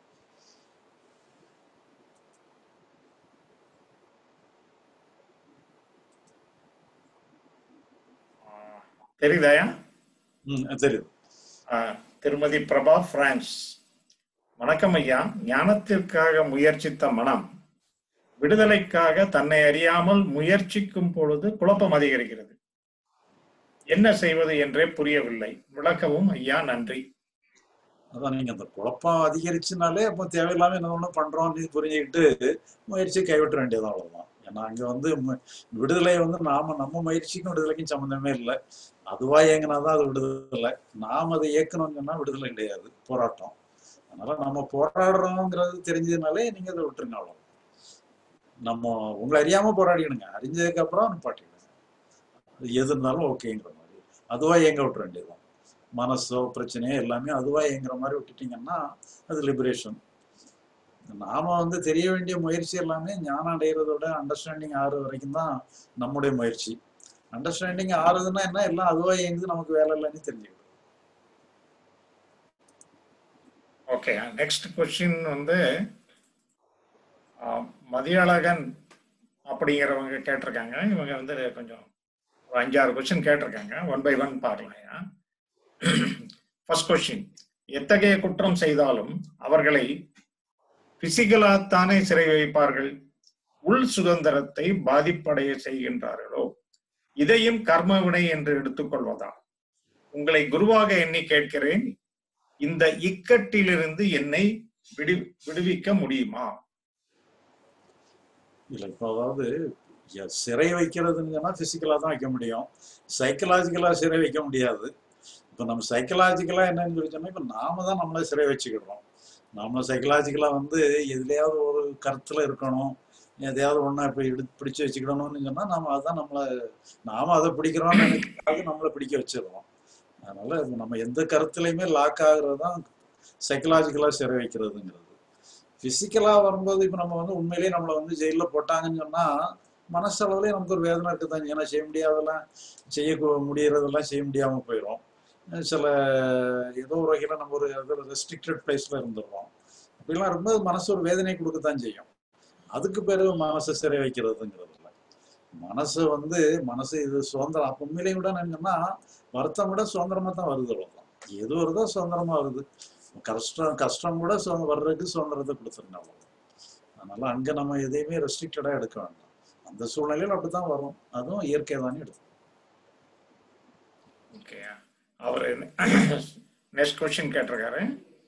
ஆஹ், தெரியுதாயா ம் தெரியுது ஆஹ், திருமதி பிரபா பிரான்ஸ் வணக்கம் ஐயா ஞானத்திற்காக முயற்சித்த மனம் விடுதலைக்காக தன்னை அறியாமல் முயற்சிக்கும் பொழுது குழப்பம் அதிகரிக்கிறது என்ன செய்வது என்றே புரியவில்லை விளக்கவும் ஐயா நன்றி அதான் நீங்க அந்த குழப்பம் அதிகரிச்சுனாலே அப்போ தேவையில்லாம என்ன ஒண்ணு பண்றோம்னு புரிஞ்சுக்கிட்டு முயற்சி கைவிட்ட வேண்டியது அவ்வளவுதான் ஏன்னா அங்க வந்து மு- விடுதலை வந்து நாம நம்ம முயற்சிக்கும் விடுதலைக்கும் சம்மந்தமே இல்லை அதுவா இயங்கினாதான் அது விடுதலை நாம அதை இயக்கணும்னு சொன்னா விடுதலை கிடையாது போராட்டம் அதனால நம்ம போராடுறோங்கிறது தெரிஞ்சதுனாலே நீங்க அதை விட்டுருங்க அவ்வளவு நம்ம உங்களை அறியாம போராடிடுங்க அறிஞ்சதுக்கு அப்புறம் நிப்பாட்டிடுங்க அது எது இருந்தாலும் ஓகேங்கிற மாதிரி அதுவா இயங்க விட்டுற வேண்டியதுதான் மனசோ பிரச்சனையோ எல்லாமே அதுவா இயங்குற மாதிரி விட்டுட்டீங்கன்னா அது லிபரேஷன் நாம வந்து தெரிய வேண்டிய முயற்சி எல்லாமே ஞானம் அடைகிறதோட அண்டர்ஸ்டாண்டிங் ஆறு வரைக்கும் தான் நம்முடைய முயற்சி அண்டர்ஸ்டாண்டிங் ஆறுதுன்னா என்ன எல்லாம் அதுவா இயங்குது நமக்கு வேலை இல்லைன்னு தெரிஞ்சுக்கணும் ஓகே நெக்ஸ்ட் கொஸ்டின் வந்து ஆஹ், மதியழகன் அப்படிங்கிறவங்க கேட்டிருக்காங்க இவங்க வந்து கொஞ்சம் ஒரு அஞ்சாறு கொஸ்டின் கேட்டிருக்காங்க ஒன் பை ஒன் பார்க்கலாம் ஃபர்ஸ்ட் கொஸ்டின் எத்தகைய குற்றம் செய்தாலும் அவர்களை பிசிக்கலாத்தானே சிறை வைப்பார்கள் உள் சுதந்திரத்தை பாதிப்படைய செய்கின்றார்களோ இதையும் கர்ம வினை என்று எடுத்துக்கொள்வதா உங்களை குருவாக எண்ணி கேட்கிறேன் இந்த இக்கட்டிலிருந்து என்னை விடு விடுவிக்க முடியுமா இல்லை இப்போ அதாவது எ- சிறை வைக்கிறதுன்னு சொன்னா பிசிக்கலா தான் வைக்க முடியும் சைக்கலாஜிக்கலா சிறை வைக்க முடியாது இப்போ நம்ம சைக்கலாஜிக்கலா என்னன்னு சொல்லி சொன்னா இப்போ நாம தான் நம்மளை சிறை வச்சுக்கிடுறோம் நாம சைக்கலாஜிக்கலா வந்து எதுலையாவது ஒரு கருத்துல இருக்கணும் எதையாவது ஒண்ணா இப்போ எடுத்து பிடிச்சு வச்சுக்கிடணும்னு சொன்னா நாம அதான் நம்மளை நாம அதை பிடிக்கிறோம்னு நினைக்கிறது நம்மளை பிடிக்க வச்சிடுறோம் அதனால இது நம்ம எந்த கருத்துலையுமே லாக் ஆகுறது தான் சைக்கலாஜிக்கலா சிறை வைக்கிறதுங்கிறது பிசிக்கலா வரும்போது இப்போ நம்ம வந்து உண்மையிலேயே நம்மளை வந்து ஜெயில போட்டாங்கன்னு சொன்னா மனசளவுலயே நமக்கு ஒரு வேதனை இருக்குதான் ஏன்னா செய்ய முடியாதெல்லாம் செய்ய கு- முடியறதெல்லாம் செய்ய முடியாம போயிடும் சில ஏதோ ஒரு வகையில நம்ம ஒரு ரெஸ்ட்ரிக்டட் பிளேஸ்ல இருந்துடுறோம் அப்படிலாம் இருக்கும்போது மனசு ஒரு வேதனை கொடுக்கத்தான் செய்யும் அதுக்கு பிறகு மனசை சிறை வைக்கிறதுங்கிறது இல்லை மனசு வந்து மனசு இது சுதந்திரம் அப்ப உண்மையிலேயும் விட என்னன்னா வருத்தம் விட சுதந்திரமா தான் வருது அவ்வளவுதான் எது வருதோ சுதந்திரமா வருது கஷ்டம் கஷ்டம் கூட சுதந்திரம் வர்றதுக்கு சுதந்திரத்தை கொடுத்துருங்க அவ்வளோ அதனால அங்க நம்ம எதையுமே ரெஸ்ட்ரிக்டடா எடுக்க வேண்டாம் அந்த சூழ்நிலையில் அப்படித்தான் வரும் அதுவும் இயற்கை தானே எடுக்கும் ஓகே அவர் நெக்ஸ்ட் கொஸ்டின் கேட்டிருக்காரு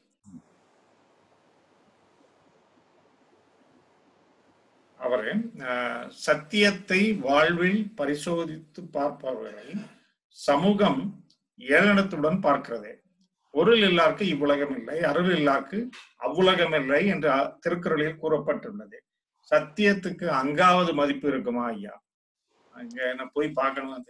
அவர் சத்தியத்தை வாழ்வில் பரிசோதித்து பார்ப்பவர்களை சமூகம் ஏளனத்துடன் பார்க்கிறது பொருள் இல்லாருக்கு இவ்வுலகம் இல்லை அருள் இல்லாருக்கு அவ்வுலகம் இல்லை என்று அ- திருக்குறளில் கூறப்பட்டுள்ளது சத்தியத்துக்கு அங்காவது மதிப்பு இருக்குமா ஐயா அங்க நான் போய் பார்க்கணும் அது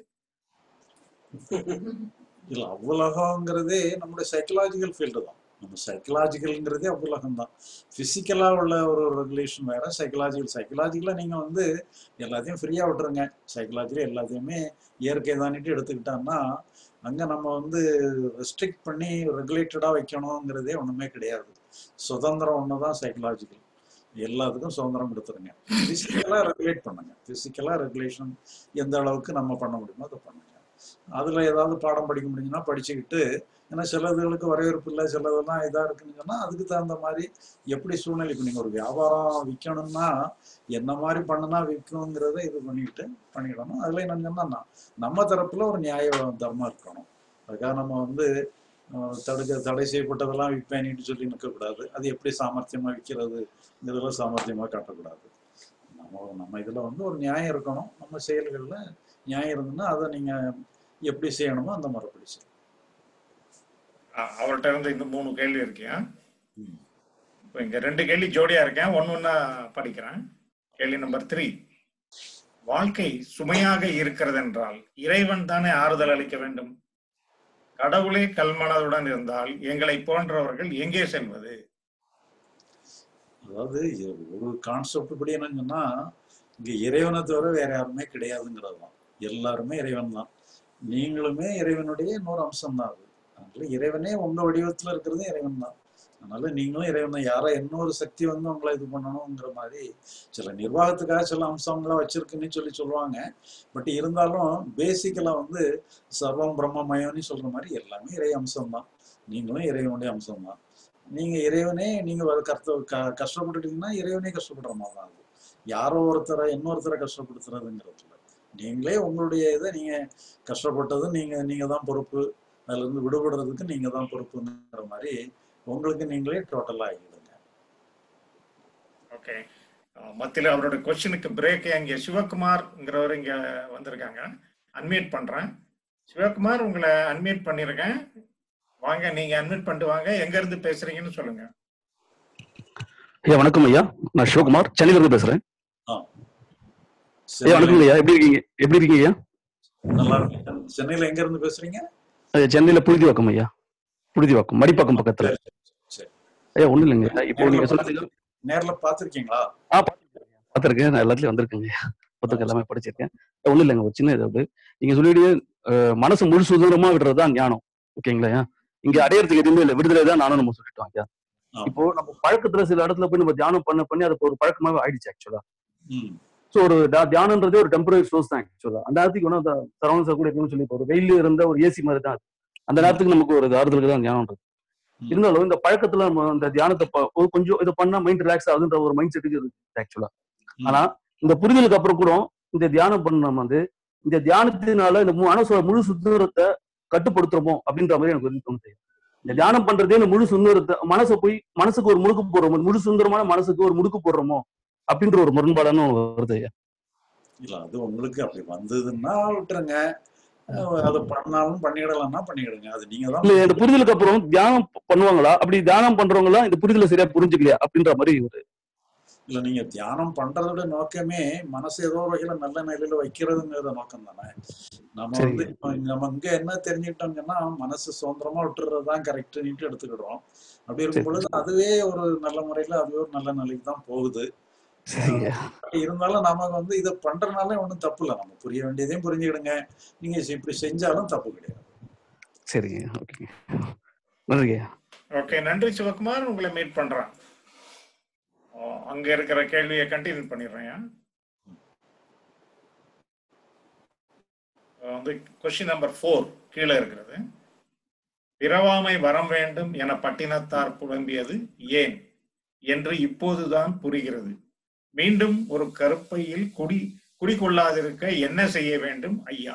இல்ல அவ்வுலகங்கிறதே நம்முடைய சைக்கலாஜிக்கல் ஃபீல்டு தான் நம்ம சைக்கலாஜிக்கல்ங்கிறதே அவ்வுலகம் தான் பிசிக்கலா உள்ள ஒரு ரெகுலேஷன் வேற சைக்கலாஜிக்கல் சைக்கலாஜிக்கலா நீங்க வந்து எல்லாத்தையும் ஃப்ரீயா விட்டுருங்க சைக்கலாஜிக்கலா எல்லாத்தையுமே இயற்கை தானிட்டு எடுத்துக்கிட்டோம்னா அங்க நம்ம வந்து ரெஸ்ட்ரிக்ட் பண்ணி ரெகுலேட்டடா வைக்கணுங்கிறதே ஒண்ணுமே கிடையாது சுதந்திரம் ஒண்ணுதான் சைக்கலாஜிக்கல் எல்லாத்துக்கும் சுதந்திரம் கொடுத்துருங்க பிசிக்கலா ரெகுலேட் பண்ணுங்க பிசிக்கலா ரெகுலேஷன் எந்த அளவுக்கு நம்ம பண்ண முடியுமோ அதை பண்ணுங்க அதுல ஏதாவது பாடம் படிக்க முடியும்னா படிச்சுக்கிட்டு ஏன்னா சிலதுகளுக்கு வரவேற்பு இல்லை சிலதெல்லாம் இதா இருக்குன்னு சொன்னா அதுக்கு தகுந்த மாதிரி எப்படி சூழ்நிலை இப்போ நீங்க ஒரு வியாபாரம் விற்கணும்னா என்ன மாதிரி பண்ணுனா விற்குங்கிறத இது பண்ணிக்கிட்டு பண்ணிடணும் அதுல என்ன சொன்னா நம்ம தரப்புல ஒரு நியாய தர்மம் இருக்கணும் அதுக்காக நம்ம வந்து அஹ், தடுக்க தடை செய்யப்பட்டதெல்லாம் விற்பேனிட்டு சொல்லி நிற்கக்கூடாது அது எப்படி சாமர்த்தியமா விற்கிறதுங்கிறதெல்லாம் சாமர்த்தியமா காட்டக்கூடாது நம்ம நம்ம இதுல வந்து ஒரு நியாயம் இருக்கணும் நம்ம செயல்கள்ல நியாயம் இருந்ததுன்னா அதை நீங்க எப்படி செய்யணுமோ அந்த முறைப்படி செய்யணும் அ- அவர்ட்ட இருந்து இந்த மூணு கேள்வி இருக்கேன் ம். இப்போ இங்க ரெண்டு கேள்வி ஜோடியா இருக்கேன் ஒன்னு ஒன்னா படிக்கிறேன் கேள்வி நம்பர் த்ரீ வாழ்க்கை சுமையாக இருக்கிறது என்றால் இறைவன் தானே ஆறுதல் அளிக்க வேண்டும் கடவுளே கல்மனதுடன் இருந்தால் எங்களை போன்றவர்கள் எங்கே செல்வது அதாவது இது ஒரு கான்செப்ட் படி என்னன்னு சொன்னா இங்க இறைவனை தவிர வேற யாருமே கிடையாதுங்கிறது தான் எல்லாருமே இறைவன் தான் நீங்களுமே இறைவனுடைய இன்னொரு அம்சம் தான் அது அதனால இறைவனே உங்க வடிவத்துல இருக்கிறது இறைவன் தான் அதனால நீங்களும் இறைவன் தான் யாரோ இன்னொரு சக்தி வந்து உங்களை இது பண்ணணுங்கிற மாதிரி சில நிர்வாகத்துக்காக சில அம்சங்களா வச்சிருக்குன்னு சொல்லி சொல்லுவாங்க பட் இருந்தாலும் பேசிக்கலா வந்து சர்வம் பிரம்மமயம்னு சொல்ற மாதிரி எல்லாமே இறை அம்சம் தான் நீங்களும் இறைவனுடைய அம்சம் தான் நீங்க இறைவனே நீங்க ஒரு கஷ்ட க- கஷ்டப்பட்டுட்டீங்கன்னா இறைவனே கஷ்டப்படுற மாதிரி தான் அது யாரோ ஒருத்தரை இன்னொருத்தரை கஷ்டப்படுத்துறதுங்கிறது இல்ல நீங்களே உங்களுடைய இதை நீங்க கஷ்டப்பட்டது நீங்க நீங்க தான் பொறுப்பு அதுல இருந்து விடுபடுறதுக்கு நீங்க தான் பொறுப்புங்கிற மாதிரி உங்களுக்கு நீங்களே டோட்டலா ஆகிடுங்க ஓகே மத்தியில் அவரோட கொஸ்டினுக்கு பிரேக் இங்க சிவகுமார்ங்கிறவர் இங்க வந்திருக்காங்க அன்மியூட் பண்றேன் சிவகுமார் உங்களை அன்மியூட் பண்ணிருக்கேன் வாங்க நீங்க அன்மியூட் பண்ணிட்டு வாங்க எங்க இருந்து பேசுறீங்கன்னு சொல்லுங்க ஐயா வணக்கம் ஐயா நான் சிவகுமார் சென்னையில இருந்து பேசுறேன் ஐயா வணக்கம் ஐயா எப்படி இருக்கீங்க எப்படி இருக்கீங்க ஐயா நல்லா இருக்கு சென்னையில எங்க இருந்து பேசுறீங்க ஐயா, சென்னையில புழுதிவாக்கம் ஐயா புழுதிவாக்கம் மடிப்பாக்கம் பக்கத்துல சரி, சரி. ஐயா ஒண்ணும் இல்லைங்க ஐயா, இப்போ நீங்க நேர்ல சொன்னது பார்த்து- நேர்ல பாத்திருக்கீங்களா ஆ பார்த்திருக்கேன் நான் எல்லாத்துலயும் வந்திருக்கேங்க ஐயா புத்தகம் எல்லாமே படிச்சிருக்கேன் ஐயா, ஒண்ணும் இல்லைங்க ஒரு சின்ன இது அப்படி நீங்க சொல்லிட்டு மனசு முழு சுதந்திரமா விடுறது தான் ஞானம் ஓகேங்களா ஐயா இங்க அடையறதுக்கு எதுவுமே இல்லை விடுதலை தான் நானும் நம்ம சொல்லிட்டோம் ஐயா ஆமா. இப்போ நம்ம பழக்கத்துல சில இடத்துல போய் நம்ம தியானம் பண்ண பண்ணி அது ஒரு பழக்கமாவே ஆயிடுச்சு ஆக்சுவலா ம் ஸோ ஒரு தியா- தியானன்றதே ஒரு டெம்பரரி சோர்ஸ் தான் ஆக்சுவலா அந்த நேரத்துக்கு வேணும் அந்த சரௌண்ட்ஸ் கூட இருக்கணும்னு சொல்லி இப்போ ஒரு வெயில் இருந்த ஒரு ஏசி மாதிரி தான் அது. அந்த நேரத்துக்கு நமக்கு ஒரு ஆறுதலுக்கு தான் தியானம்ன்றது ம். இருந்தாலும் இந்த பழக்கத்துல நம்ம இந்த தியானத்தை ப- ஒரு கொஞ்சம் இதை பண்ணா மைண்ட் ரிலாக்ஸ் ஆகுதுன்ற ஒரு மைண்ட் செட்டுக்கு இருக்கு ஆக்சுவலா ம். ஆனா இந்த புரிதலுக்கு அப்புறம் கூட இந்த தியானம் பண்ண நம்ம வந்து இந்த தியானத்தினால இந்த மு- மனசோட முழு சுதந்திரத்தை கட்டுப்படுத்துறோமோ அப்படின்ற மாதிரி எனக்கு வந்து தோணுது இந்த தியானம் பண்றதே இந்த முழு சுதந்திரத்தை மனசை போய் மனசுக்கு ஒரு முடுக்கு போடுறோமோ முழு சுதந்திரமான மனசுக்கு ஒரு முடுக்கு போடுறோமோ அப்படின்ற ஒரு முரண்பாடான வருது ஐயா இல்ல அது உங்களுக்கு அப்படி வந்ததுன்னா விட்டுருங்க அஹ் அதை பண்ணாலும் பண்ணிடலாம்னா பண்ணிடுங்க அது நீங்க தான் இல்ல இந்த புரிதலுக்கு அப்புறம் தியானம் பண்ணுவாங்களா அப்படி தியானம் பண்றவங்களா இந்த புரிதலை சரியா புரிஞ்சுக்கலையா அப்படின்ற மாதிரி ஒரு இல்ல நீங்க தியானம் பண்றதோட நோக்கமே மனசு ஏதோ ஒரு வகையில நல்ல நிலையில வைக்கிறதுங்கிற நோக்கம் தானே நம்ம வந்து சரிங்க. இப்ப நம்ம இங்க என்ன தெரிஞ்சுக்கிட்டோம்னா மனசு சுதந்திரமா விட்டுறதுதான் கரெக்ட்னுட்டு எடுத்துக்கிடுறோம் அப்படி இருக்கும் சரி. பொழுது அதுவே ஒரு நல்ல முறையில அதுவே ஒரு நல்ல நிலைக்கு தான் போகுது சரிங்க இருந்தாலும் நமக்கு வந்து இதை பண்றதுனால ஒண்ணும் தப்பு இல்லை நம்ம புரிய வேண்டியதையும் புரிஞ்சுக்கிடுங்க நீங்க இப்படி செஞ்சாலும் தப்பு கிடையாது சரிங்க ஓகேங்க நன்றிங்க ஓகே நன்றி சிவகுமார் உங்களை மீட் பண்றேன் ஓ, அங்க இருக்கிற கேள்வியை கண்டினியூ பண்ணிடுறேன் வந்து கொஸ்டின் நம்பர் ஃபோர் கீழே இருக்கிறது பிறவாமை வரம் வேண்டும் என பட்டினத்தார் புலம்பியது ஏன் என்று இப்போதுதான் புரிகிறது மீண்டும் ஒரு கருப்பையில் குடி குடிகொள்ளாதிருக்க என்ன செய்ய வேண்டும் ஐயா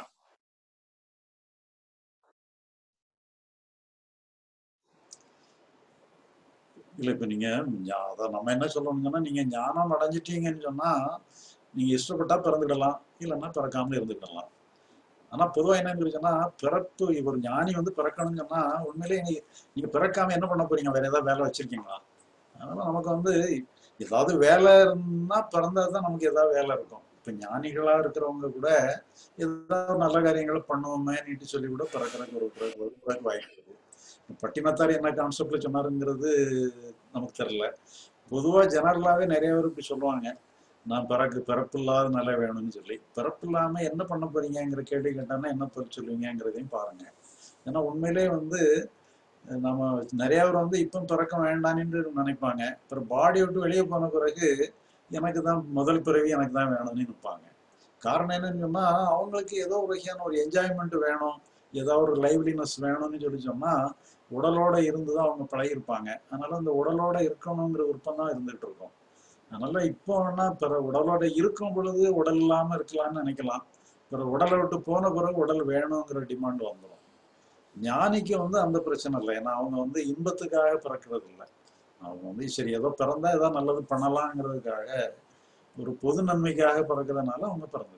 இல்ல இப்ப நீங்க ஞா- அதான் நம்ம என்ன சொல்லணும்னு சொன்னா நீங்க ஞானம் அடைஞ்சிட்டீங்கன்னு சொன்னா நீங்க இஷ்டப்பட்டா பிறந்துடலாம் இல்லைன்னா பிறக்காம இருந்துக்கிடலாம் ஆனா பொதுவா என்னன்னு சொன்னா பிறப்பு ஒரு ஞானி வந்து பிறக்கணும்னு சொன்னா உண்மையிலேயே நீ- நீங்க பிறக்காம என்ன பண்ண போறீங்க வேற ஏதாவது வேலை வச்சிருக்கீங்களா அதனால நமக்கு வந்து ஏதாவது வேலை இருந்தா பிறந்தாதான் நமக்கு ஏதாவது வேலை இருக்கும் இப்ப ஞானிகளா இருக்கிறவங்க கூட ஏதாவது நல்ல காரியங்களை பண்ணுவோமே நீட்டு சொல்லி கூட பிறக்கிறதுக்கு ஒரு பிறகு ஒரு பிறகு வாய்ப்பு இருக்கு பட்டினத்தார் என்ன கான்செப்ட்ல சொன்னாருங்கிறது நமக்கு தெரியல பொதுவா ஜெனரலாவே நிறைய பேர் இப்படி சொல்லுவாங்க நான் பிறகு பிறப்பு இல்லாத நிலை வேணும்னு சொல்லி பிறப்பு இல்லாம என்ன பண்ண போறீங்கங்கிற கேள்வி கேட்டாங்கன்னா என்ன பதில் சொல்லுவீங்கங்கிறதையும் பாருங்க ஏன்னா உண்மையிலே வந்து நம்ம நிறைய பேர் வந்து இப்போ பிறக்க வேண்டாம்னு நினைப்பாங்க அப்புறம் பாடி விட்டு வெளியே போன பிறகு எனக்கு தான் முதல் பிறவி எனக்கு தான் வேணும்னு நிற்பாங்க காரணம் என்னன்னு சொன்னா அவங்களுக்கு ஏதோ ஒரு வகையான ஒரு என்ஜாய்மெண்ட் வேணும் ஏதோ ஒரு லைவ்லினஸ் வேணும்னு சொல்லி சொன்னா உடலோட இருந்து தான் அவங்க பழகிருப்பாங்க அதனால அந்த உடலோட இருக்கணுங்கிற விருப்பம் தான் இருந்துட்டு இருக்கும் அதனால இப்போ வேணா பிற உடலோட இருக்கும் பொழுது உடல் இல்லாம இருக்கலாம்னு நினைக்கலாம் பிற உடலை விட்டு போன பிறகு உடல் வேணுங்கிற டிமாண்ட் வந்துடும் ஞானிக்கு வந்து அந்த பிரச்சனை இல்லை ஏன்னா அவங்க வந்து இன்பத்துக்காக பிறக்கிறது இல்லை அவங்க வந்து சரி ஏதோ பிறந்தா ஏதோ நல்லது பண்ணலாங்கிறதுக்காக ஒரு பொது நன்மைக்காக பிறக்கிறதுனால அவங்க பிறந்துக்குவாங்க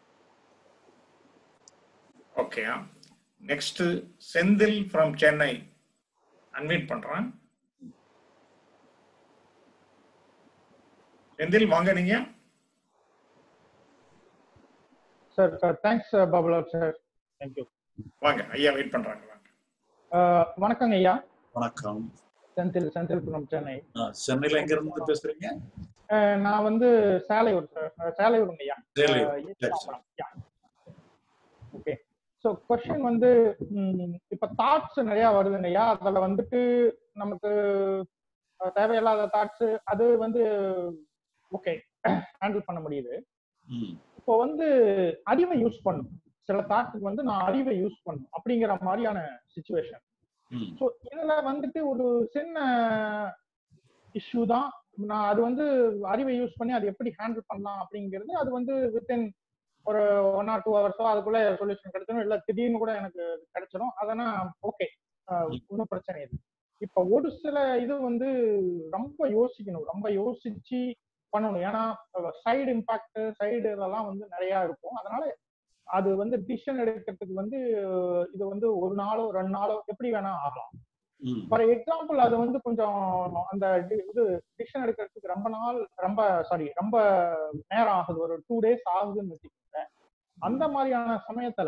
okay next Senthil from Chennai unmute பண்றேன் செந்தில் வாங்க நீங்க sir thanks Babulal sir thank you வாங்க ஐயா வெயிட் பண்றாங்க வாங்க வணக்கங்க ஐயா வணக்கம் செந்தில் செந்தில் from சென்னை ஆ, சென்னையில எங்க இருந்து பேசுறீங்க அஹ், நான் வந்து சேலையூர் சார் சேலையூருங்க ஐயா சேலையூர். சரி, சரி. ஓகே ஸோ கொஸ்டின் வந்து ம், இப்ப தாட்ஸ் நிறைய வருதுங்க ஐயா அதுல வந்துட்டு நமக்கு அஹ், தேவையில்லாத தாட்ஸ் அது வந்து ஓகே ஹேண்டில் பண்ண முடியுது ம் இப்போ வந்து அறிவை யூஸ் பண்ணும் சில தாட்டுக்கு வந்து நான் அறிவை யூஸ் பண்ணும் அப்படிங்கிற மாதிரியான சுச்சுவேஷன் ம் ஸோ இதுல வந்துட்டு ஒரு சின்ன இஷ்யூ தான் நான் அது வந்து அறிவை யூஸ் பண்ணி அது எப்படி ஹேண்டில் பண்ணலாம் அப்படிங்கிறது அது வந்து வித்தின் ஒரு ஒன் ஆர் டூ ஹவர்ஸோ அதுக்குள்ள சொல்யூஷன் கிடைச்சிடும் இல்லை திடீர்னு கூட எனக்கு கிடைச்சிடும் அதெல்லாம் ஓகே ஒன்றும் பிரச்சனை இல்லை இப்போ ஒரு சில இது வந்து ரொம்ப யோசிக்கணும் ரொம்ப யோசிச்சு பண்ணணும் ஏன்னா சைடு இம்பாக்ட் சைடு இதெல்லாம் வந்து நிறைய இருக்கும் அதனால அது வந்து டிசிஷன் எடுக்கிறதுக்கு வந்து இது வந்து ஒரு நாளோ ரெண்டு நாளோ எப்படி வேணா ஆகலாம் ம் ஃபார் எக்ஸாம்பிள் அது வந்து கொஞ்சம் அந்த டி- இது டிசிஷன் எடுக்கிறதுக்கு ரொம்ப நாள் ரொம்ப சாரி ரொம்ப நேரம் ஆகுது ஒரு டூ டேஸ் ஆகுதுன்னு வச்சுக்கோங்க அந்த மாதிரியான சமயத்துல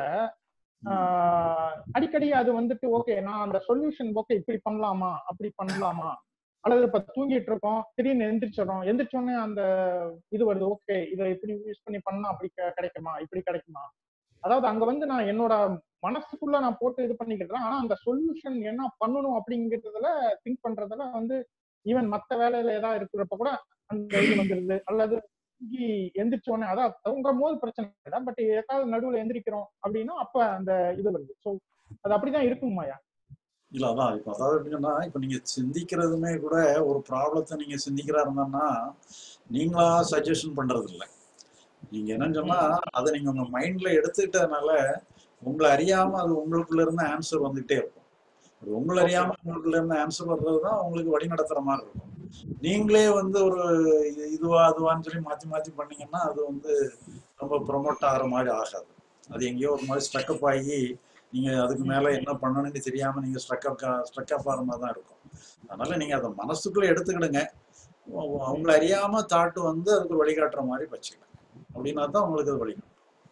ஆஹ், அடிக்கடி அது வந்துட்டு ஓகே நான் அந்த சொல்யூஷன் ஓகே இப்படி பண்ணலாமா அப்படி பண்ணலாமா அல்லது இப்ப தூங்கிட்டு இருக்கோம் திடீர்னு எந்திரிச்சிடறோம் எந்திரிச்ச உடனே அந்த இது வருது ஓகே இதை இப்படி யூஸ் பண்ணி பண்ணா அப்படி கெ- கிடைக்குமா இப்படி கிடைக்குமா அதாவது அங்க வந்து நான் என்னோட மனசுக்குள்ள நான் போட்டு இது பண்ணிக்கிட்டேன் ஆனா அந்த சொல்யூஷன் என்ன பண்ணணும் அப்படிங்கிறதுல திங்க் பண்றதுல வந்து ஈவன் மத்த வேலையில ஏதாவது இருக்கிறப்ப கூட அந்த இது வந்துருது அல்லது தூங்கி எந்திரிச்ச உடனே அதான் தூங்கும் போது பிரச்சனை இல்லை பட் ஏதாவது நடுவுல எந்திரிக்கிறோம் அப்படின்னா அப்ப அந்த இது வருது ஸோ அது அப்படிதான் இருக்குமாயா இல்ல அதான் இப்ப அதாவது எப்படின்னா இப்ப நீங்க சிந்திக்கிறதுமே கூட ஒரு ப்ராப்ளத்தை நீங்க சிந்திக்கிறா இருந்தோம்னா நீங்களா சஜஷன் பண்றது இல்ல நீங்க என்னன்னு சொன்னா அதை நீங்க உங்க மைண்ட்ல எடுத்துக்கிட்டதுனால உங்களை அறியாம அது உங்களுக்குள்ள இருந்து ஆன்சர் வந்துட்டே இருக்கும் அது உங்களை அறியாம உங்களுக்குள்ள இருந்து ஆன்சர் வர்றதுதான் உங்களுக்கு வழி நடத்துற மாதிரி இருக்கும் நீங்களே வந்து ஒரு இது- இதுவா அதுவான்னு சொல்லி மாத்தி மாத்தி பண்ணீங்கன்னா அது வந்து ரொம்ப ப்ரொமோட் ஆகிற மாதிரி ஆகாது அது எங்கேயோ ஒரு மாதிரி ஸ்ட்ரக்கப் ஆகி நீங்க அதுக்கு மேல என்ன பண்ணணும்னு தெரியாம நீங்க ஸ்ட்ரக்கப் ஸ்ட்ரக்கப் ஆகிற மாதிரி தான் இருக்கும் அதனால நீங்க அதை மனசுக்குள்ள எடுத்துக்கிடுங்க உ- உ- உங்களை அறியாம தாட்டு வந்து அதுக்கு வழிகாட்டுற மாதிரி வச்சுக்கணும் அப்படின்னா தான் உங்களுக்கு அது வழிகாட்டும்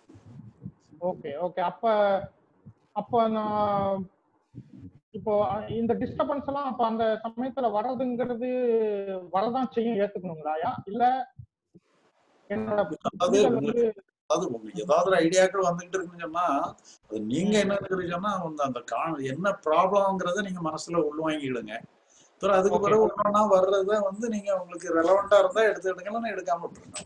ஓகே ஓகே அப்ப அப்ப நான் இப்போ அ- இந்த டிஸ்டர்பன்ஸ் எல்லாம் அப்ப அந்த சமயத்துல வர்றதுங்கிறது வரதான் செய்யும் ஏத்துக்கணுங்களாயா இல்ல என்னோட அதாவது புரிதல் வந்து உங்களுக்கு அதாவது உங்களுக்கு ஏதாவது ஒரு ஐடியாக்கள் வந்துகிட்டு இருக்குன்னு சொன்னா அது நீங்க என்ன நினைக்கிறீங்க சொன்னா அந்த அந்த கா என்ன ப்ராப்ளம்ங்கிறத நீங்க மனசுல உள்வாங்கிடுங்க அப்புறம் அதுக்கு ஓகே பிறகு ஒன்னொன்னா வர்றத வந்து நீங்க உங்களுக்கு ரெலவெண்டா இருந்தா எடுத்துக்கிடுங்க இல்லைன்னா எடுக்காம விட்டுருங்க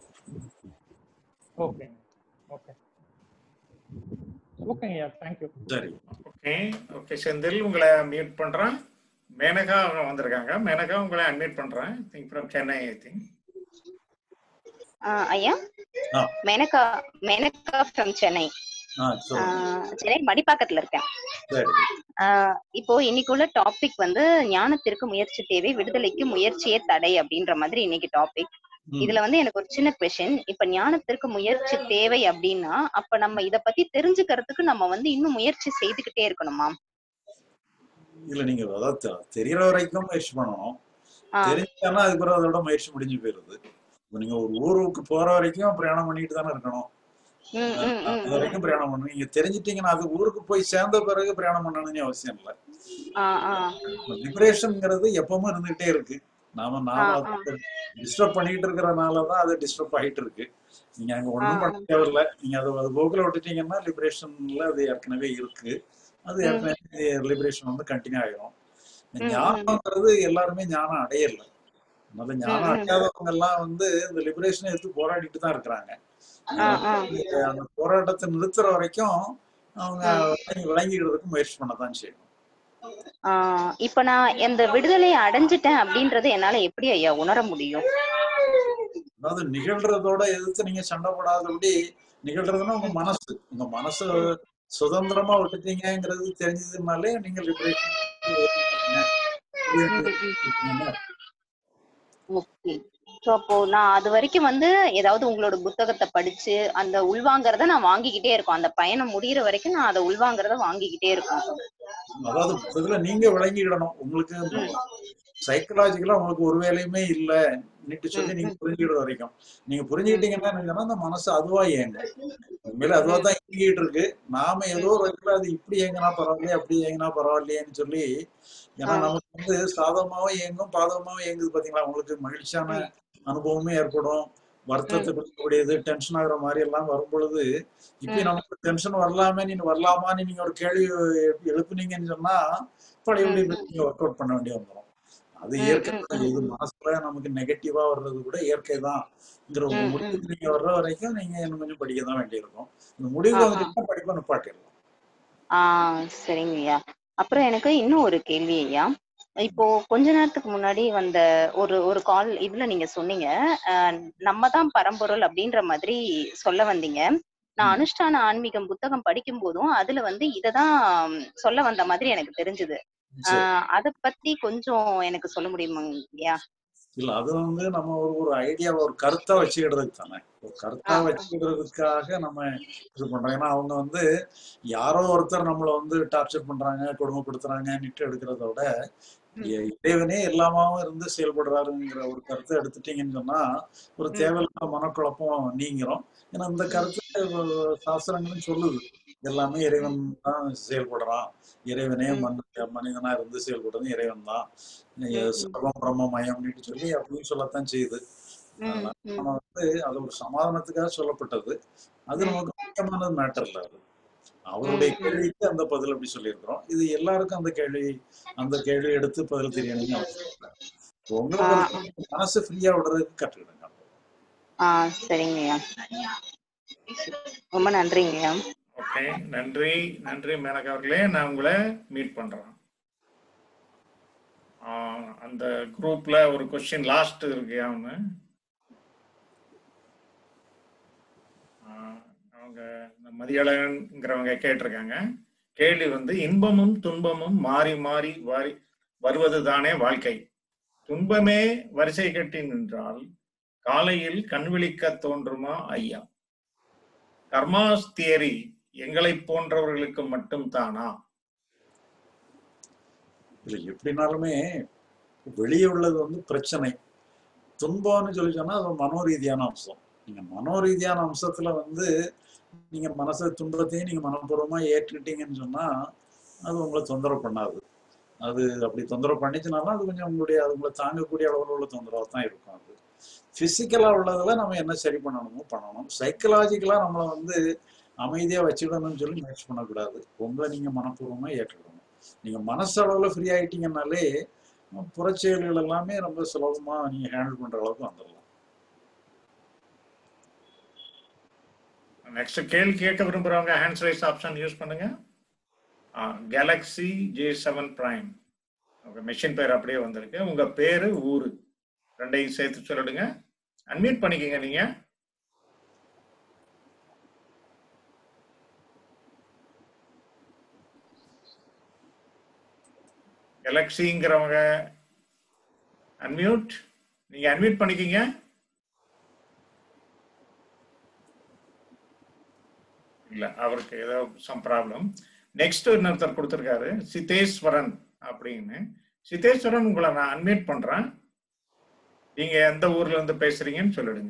ஓகே ஓகே ஓகேங்க ஐயா தேங்க்யூ சரி ஓகே ஓகே ஓகே செந்தில் உங்களை மியூட் பண்றேன் மேனகா அவங்க வந்திருக்காங்க மேனகா உங்களை அன்மியூட் பண்றேன் think from Chennai I think ah ஐயா ஆ. மேனகா மேனகா ஃப்ரம் சென்னை ஆ சொல்லுங்க ஆஹ் சென்னை மடிப்பாக்கத்துல இருக்கேன் சரி ஆஹ் இப்போ இன்னைக்குள்ள டாபிக் வந்து ஞானத்திற்கு முயற்சி தேவை விடுதலைக்கு முயற்சியே தடை அப்படின்ற மாதிரி இன்னைக்கு டாபிக் ம். இதுல வந்து எனக்கு ஒரு சின்ன கொஸ்டின் இப்ப ஞானத்திற்கு முயற்சி தேவை அப்படின்னா அப்ப நம்ம இத பத்தி தெரிஞ்சுக்கிறதுக்கு நம்ம வந்து இன்னும் முயற்சி செய்துகிட்டே இருக்கணுமா இல்ல நீங்க அதாவது தெ- தெரியற வரைக்கும் முயற்சி பண்ணணும் ஆஹ் தெரிஞ்சானா அதுக்கு பிறகு அதோட முயற்சி முடிஞ்சு போயிருது இப்ப நீங்க ஒரு ஊருக்கு போற வரைக்கும் பிரயாணம் பண்ணிட்டு தானே இருக்கணும் உம் உம் உம் அது உம் வரைக்கும் பிரயாணம் பண்ணணும் நீங்க தெரிஞ்சிட்டீங்கன்னா அது ஊருக்கு போய் சேர்ந்த பிறகு பிரயாணம் பண்ணணும்னு அவசியம் இல்லை ஆஹ் ஆஹ் லிபரேஷன்ங்கிறது எப்பவும் இருந்துகிட்டே இருக்கு நாம நாம ஆஹ் ஆஹ் டிஸ்டர்ப் பண்ணிட்டு இருக்கிறனாலதான் அது டிஸ்டர்ப் ஆகிட்டு இருக்கு நீங்க அங்க ஒண்ணும் ஆஹ் பண்ண தேவையில்ல நீங்க அதை அது போக்கில் விட்டுட்டீங்கன்னா லிபரேஷன்ல அது ஏற்கனவே இருக்கு அது உம் ஏற்கனவே லிபரேஷன் வந்து கண்டினியூ ஆயிரும் இந்த உம் உம் ஞானம்ங்கிறது எல்லாருமே ஞானம் அடையல அதனால உம் ஞானம் உம் அடையாதவங்க எல்லாம் வந்து இந்த லிபரேஷனை எடுத்து போராடிட்டு தான் இருக்கிறாங்க ஆஹ் ஆஹ் அதனால அந்த போராட்டத்தை நிறுத்துற வரைக்கும் அவங்க உம் விளங்கி- விளங்கிக்கிறதுக்கு முயற்சி பண்ணதான் செய்யணும் ஆஹ் இப்ப நான் இந்த விடுதலை அடைஞ்சிட்டேன் அப்படின்றத என்னால எப்படி ஐயா உணர முடியும் அதாவது நிகழ்றதோட எதிர்த்து நீங்க சண்டை போடாதபடி நிகழ்றதுன்னா உங்க மனசு உங்க மனசு சுதந்திரமா விட்டுட்டீங்கிறது தெரிஞ்சதுனாலே நீங்க liberation um um okay so அப்போ நான் அது வரைக்கும் வந்து ஏதாவது உங்களோட புத்தகத்தை படிச்சு அந்த உள்வாங்கறத நான் வாங்கிக்கிட்டே இருக்கோம் அந்த பயணம் முடியிற வரைக்கும் நான் அதை உள்வாங்கறத வாங்கிக்கிட்டே இருக்கோம் அதாவது இதுல நீங்க விளங்கிடணும் உங்களுக்கு சைக்கலாஜிக்கலா உங்களுக்கு ஒரு வேலையுமே இல்ல நீட்டு சொல்லி நீங்க புரிஞ்சுக்கிற வரைக்கும் நீங்க புரிஞ்சுக்கிட்டீங்கன்னா என்ன சொன்னா, அந்த மனசு அதுவா இயங்கும் உண்மையில அதுவா தான் இயங்கிட்டு இருக்கு நாம ஏதோ ஒரு இடத்துல அது இப்படி இயங்கினா பரவாயில்லையே அப்படி இயங்கினா பரவாயில்லையேன்னு சொல்லி ஏன்னா நமக்கு வந்து சாதகமாவும் இயங்கும் பாதகமாவும் இயங்குது பாத்தீங்களா உங்களுக்கு மகிழ்ச்சியான அனுபவமே ஏற்படும் வருத்தத்தை கொடுக்கக்கூடியது டென்ஷன் ஆகுற மாதிரி எல்லாம் வரும் பொழுது இப்ப நமக்கு டென்ஷன் வரலாமே நீங்க வரலாமான்னு நீங்க ஒரு கேள்வி எழு- எழுப்புனீங்கன்னு சொன்னா பழையபடி நீங்க ஒர்க் அவுட் பண்ண வேண்டிய வந்துடும் அது இயற்கை தான். இது மனசுல நமக்கு நெகட்டிவா வர்றது கூட இயற்கை தான்ங்கிற ஒரு ம், முடிவுக்கு நீங்க வர்ற வரைக்கும் நீங்க இன்னும் கொஞ்சம் படிக்க தான் வேண்டியிருக்கும் இந்த முடிவுக்கு ஆஹா. வந்துட்டீங்கன்னா படிப்பை நிப்பாட்டிடலாம் ஆஹ் சரிங்க ஐயா அப்புறம் எனக்கு இன்னும் ஒரு கேள்வி ஐயா இப்போ கொஞ்ச நேரத்துக்கு முன்னாடி வந்த ஒரு ஒரு கால் இதுல நீங்க சொன்னீங்க அஹ் நம்ம தான் பரம்பொருள் அப்படின்ற மாதிரி சொல்ல வந்தீங்க நான் அனுஷ்டான ஆன்மீகம் புத்தகம் படிக்கும் போதும் அதுல வந்து இததான் சொல்ல வந்த மாதிரி எனக்கு தெரிஞ்சது சரி. ஆஹ் அத பத்தி கொஞ்சம் எனக்கு சொல்ல முடியுமா ஐயா இல்ல அது வந்து நம்ம ஒரு ஒரு ஐடியாவை ஒரு கருத்தா வச்சுக்கிடுறதுக்கு தானே ஒரு கருத்தா வச்சுக்கிறதுக்காக நம்ம இது பண்றோம் ஏன்னா அவங்க வந்து யாரோ ஒருத்தர் நம்மள வந்து டார்ச்சர் பண்றாங்க கொடுமைப்படுத்துறாங்க நிட்டு எடுக்கிறத விட இ- இறைவனே எல்லாமாவும் இருந்து செயல்படுறாருங்கிற ஒரு கருத்தை எடுத்துட்டீங்கன்னு சொன்னா ஒரு தேவையில்லாத மனக்குழப்பம் நீங்கிறோம் ஏன்னா இந்த கருத்து அஹ், சாஸ்திரங்களும் சொல்லுது எல்லாமே இறைவன் தான் செயல்படுறான் இறைவனே மனு மனிதனா இருந்து செயல்படுறது இறைவன் தான் சர்வம் பிரம்மமயம்னு சொல்லி அப்படின்னு சொல்லத்தான் செய்யுது அதனால நம்ம வந்து அது ஒரு சமாதானத்துக்காக சொல்லப்பட்டது அது நமக்கு முக்கியமானது மேட்டர் இல்ல அது அவருடைய கேள்விக்கு அந்த பதில் அப்படி சொல்லியிருக்கிறோம் இது எல்லாருக்கும் அந்த கேள்வி அந்த கேள்வி எடுத்து பதில் தெரியணும்னு அவசியம் இல்லை உங்களை பொறுத்தவரைக்கும் மனசு ஃப்ரீயா விடுறதுக்கு கற்றுக்கிடுங்க ஆஹ் சரிங்க ஐயா ரொம்ப நன்றிங்க ஐயா ஓகே நன்றி நன்றி மேனகா அவர்களே நான் உங்களை மீட் பண்றேன் ஆஹ் அந்த குரூப்ல ஒரு கொஸ்டின் லாஸ்ட் இருக்கு அவனு ஆஹ் அவங்க இந்த மதியழகன்ங்கிறவங்க கேட்டிருக்காங்க கேள்வி வந்து இன்பமும் துன்பமும் மாறி மாறி வாரி வருவது தானே வாழ்க்கை துன்பமே வரிசை கட்டி நின்றால் காலையில் கண்விழிக்க தோன்றுமா ஐயா கர்மாஸ் தியரி எங்களை போன்றவர்களுக்கு மட்டும் தானா இல்ல எப்படினாலுமே வெளியே உள்ளது வந்து பிரச்சனை துன்பம்னு சொல்லி சொன்னா அது மனோரீதியான அம்சம் நீங்க மனோரீதியான அம்சத்துல வந்து நீங்க மனசு துன்பத்தையும் நீங்க மனப்பூர்வமா ஏற்றுக்கிட்டீங்கன்னு சொன்னா அது உங்களை தொந்தரவு பண்ணாது அது அப்படி தொந்தரவு பண்ணிச்சுனாலும் அது கொஞ்சம் உங்களுடைய அது உங்களை தாங்கக்கூடிய அளவில் உள்ள தொந்தரவு தான் இருக்கும் அது பிசிக்கலா உள்ளதுல நம்ம என்ன சரி பண்ணணுமோ பண்ணணும் சைக்கலாஜிக்கலா நம்மளை வந்து அமைதியா வச்சுக்கணும்னு சொல்லி முயற்சி பண்ணக்கூடாது உங்களை நீங்க மனப்பூர்வமா ஏற்றுக்கணும் நீங்க மனசளவுல ஃப்ரீ ஆயிட்டீங்கன்னாலே புறச்செயல்கள் எல்லாமே ரொம்ப சுலபமா நீங்க ஹேண்டில் பண்ற அளவுக்கு வந்துடலாம் நெக்ஸ்ட் கேள்வி கேட்க விரும்புறவங்க ஹேண்ட்ஸ் ரைஸ் ஆப்ஷன் யூஸ் பண்ணுங்க கேலக்ஸி ஜே செவன் பிரைம் உங்க மெஷின் பேர் அப்படியே வந்திருக்கு உங்க பேரு ஊரு ரெண்டையும் சேர்த்து சொல்லிடுங்க அன்மியூட் பண்ணிக்கங்க நீங்க கேலக்ஸிங்கிறவங்க அன்மியூட் நீங்க அன்மியூட் பண்ணிக்கங்க இல்ல அவருக்கு ஏதோ சம் ப்ராப்ளம் நெக்ஸ்ட் இன்னொருத்தர் கொடுத்துருக்காரு சிதேஸ்வரன் அப்படின்னு சிதேஸ்வரன் உங்களை நான் அன்மியூட் பண்றேன் நீங்க எந்த ஊர்ல இருந்து பேசுறீங்கன்னு சொல்லிடுங்க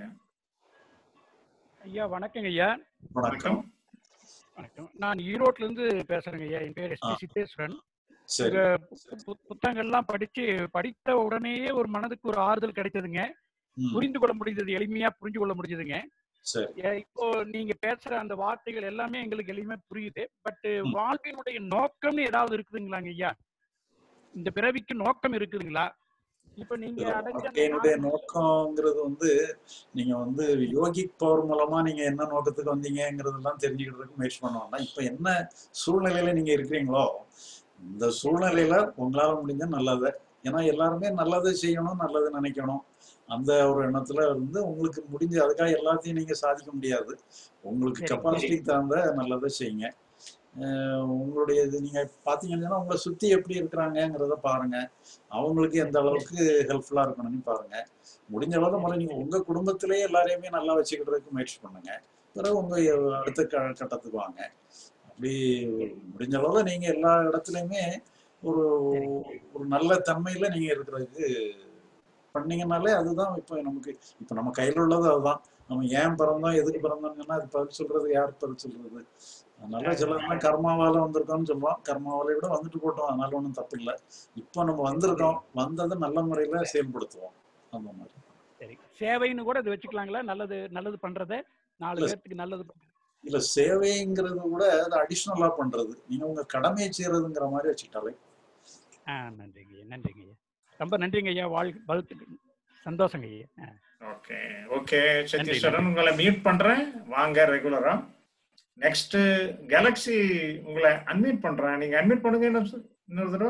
ஐயா வணக்கங்க ஐயா வணக்கம் வணக்கம் நான் ஈரோட்ல இருந்து பேசுறேங்க ஐயா என் பேர் எஸ் ஆ. பி சித்தேஸ்வரன் சரி உங்க பு- பு- புத்தகங்கள்லாம் படிச்சு படித்த உடனேயே ஒரு மனதுக்கு ஒரு ஆறுதல் கிடைச்சதுங்க ம், புரிந்து கொள்ள முடிஞ்சது எளிமையா புரிஞ்சு கொள்ள முடிஞ்சதுங்க சரி ஏ, இப்போ நீங்க பேசுற அந்த வார்த்தைகள் எல்லாமே எங்களுக்கு எளிமையா புரியுது பட் ம். வாழ்க்கையினுடைய நோக்கம்னு ஏதாவது இருக்குதுங்களாங்க ஐயா இந்த பிறவிக்கு நோக்கம் இருக்குதுங்களா இப்ப நீங்க இதுல அடைஞ்ச அந்த வாழ்க்கையினுடைய ஞானம் நோக்கங்கிறது வந்து நீங்க வந்து யோகிக் பவர் மூலமா நீங்க என்ன நோக்கத்துக்கு வந்தீங்கங்கிறதெல்லாம் தெரிஞ்சுக்கிறதுக்கு முயற்சி பண்ணுவாங்க இப்ப என்ன சூழ்நிலையில நீங்க இருக்கிறீங்களோ இந்த சூழ்நிலையில உங்களால முடிஞ்ச நல்லது ஏன்னா எல்லாருமே நல்லது செய்யணும் நல்லது நினைக்கணும் அந்த ஒரு எண்ணத்துல இருந்து உங்களுக்கு முடிஞ்ச அதுக்காக எல்லாத்தையும் நீங்க சாதிக்க முடியாது உங்களுக்கு சரி கெப்பாசிட்டிக்கு தகுந்த நல்லதை செய்யுங்க அஹ் உங்களுடைய இது நீங்க பாத்தீங்கன்னா உங்களை சுத்தி எப்படி இருக்கிறாங்கங்கிறத பாருங்க அவங்களுக்கு எந்த அளவுக்கு ஹெல்ப்ஃபுல்லா இருக்கணும்னு பாருங்க முடிஞ்ச அளவுக்கு முதல்ல நீங்க உங்க குடும்பத்திலேயே எல்லாரையுமே நல்லா வச்சுக்கிறதுக்கு முயற்சி பண்ணுங்க பிறகு உங்க அடுத்த க- கட்டத்துக்கு வாங்க அப்படி முடிஞ்ச அளவுல நீங்க எல்லா இடத்துலயுமே ஒரு சரி ஒரு நல்ல தன்மையில நீங்க இருக்கிறதுக்கு பண்ணீங்கனாலே அதுதான் இப்போ நமக்கு இப்போ நம்ம கையில உள்ளது அதுதான் நம்ம ஏன் பிறந்தோம் எதுக்கு பிறந்தோம்னு சொன்னா அது பதில் சொல்றது யார் பதில் சொல்றது அதனால சிலர்லாம் கர்மாவால வந்திருக்கோம்னு சொல்லுவோம் கர்மாவால விட வந்துட்டு போட்டோம் அதனால ஒன்றும் தப்பு இல்லை இப்போ நம்ம வந்திருக்கோம் வந்ததை நல்ல முறையில செயல்படுத்துவோம் அந்த மாதிரி சரி சேவைன்னு கூட இது வச்சுக்கலாங்களா நல்லது நல்லது பண்றத நாலு இல்ல பேர்த்துக்கு நல்லது பண்றது இல்ல சேவைங்கிறது கூட அது அடிஷ்னலா பண்றது நீங்க உங்க கடமையை செய்யறதுங்கிற மாதிரி வச்சுக்கிட்டாலே ஆ நன்றிங்க ஐயா நன்றிங்க ஐயா ரொம்ப நன்றிங்க ஐயா வாழ் வாழ்த்துக்கு சந்தோஷங்க ஐயா ஆ, ஓகே ஓகே நன்றி சத்தீஸ்வரன் நன்றி உங்களை மியூட் பண்றேன் வாங்க ரெகுலரா நெக்ஸ்ட் கேலக்ஸி உங்களை அன்மியூட் பண்றேன் நீங்க அன்மியூட் பண்ணுங்க இன்னொரு இன்னொரு தடவை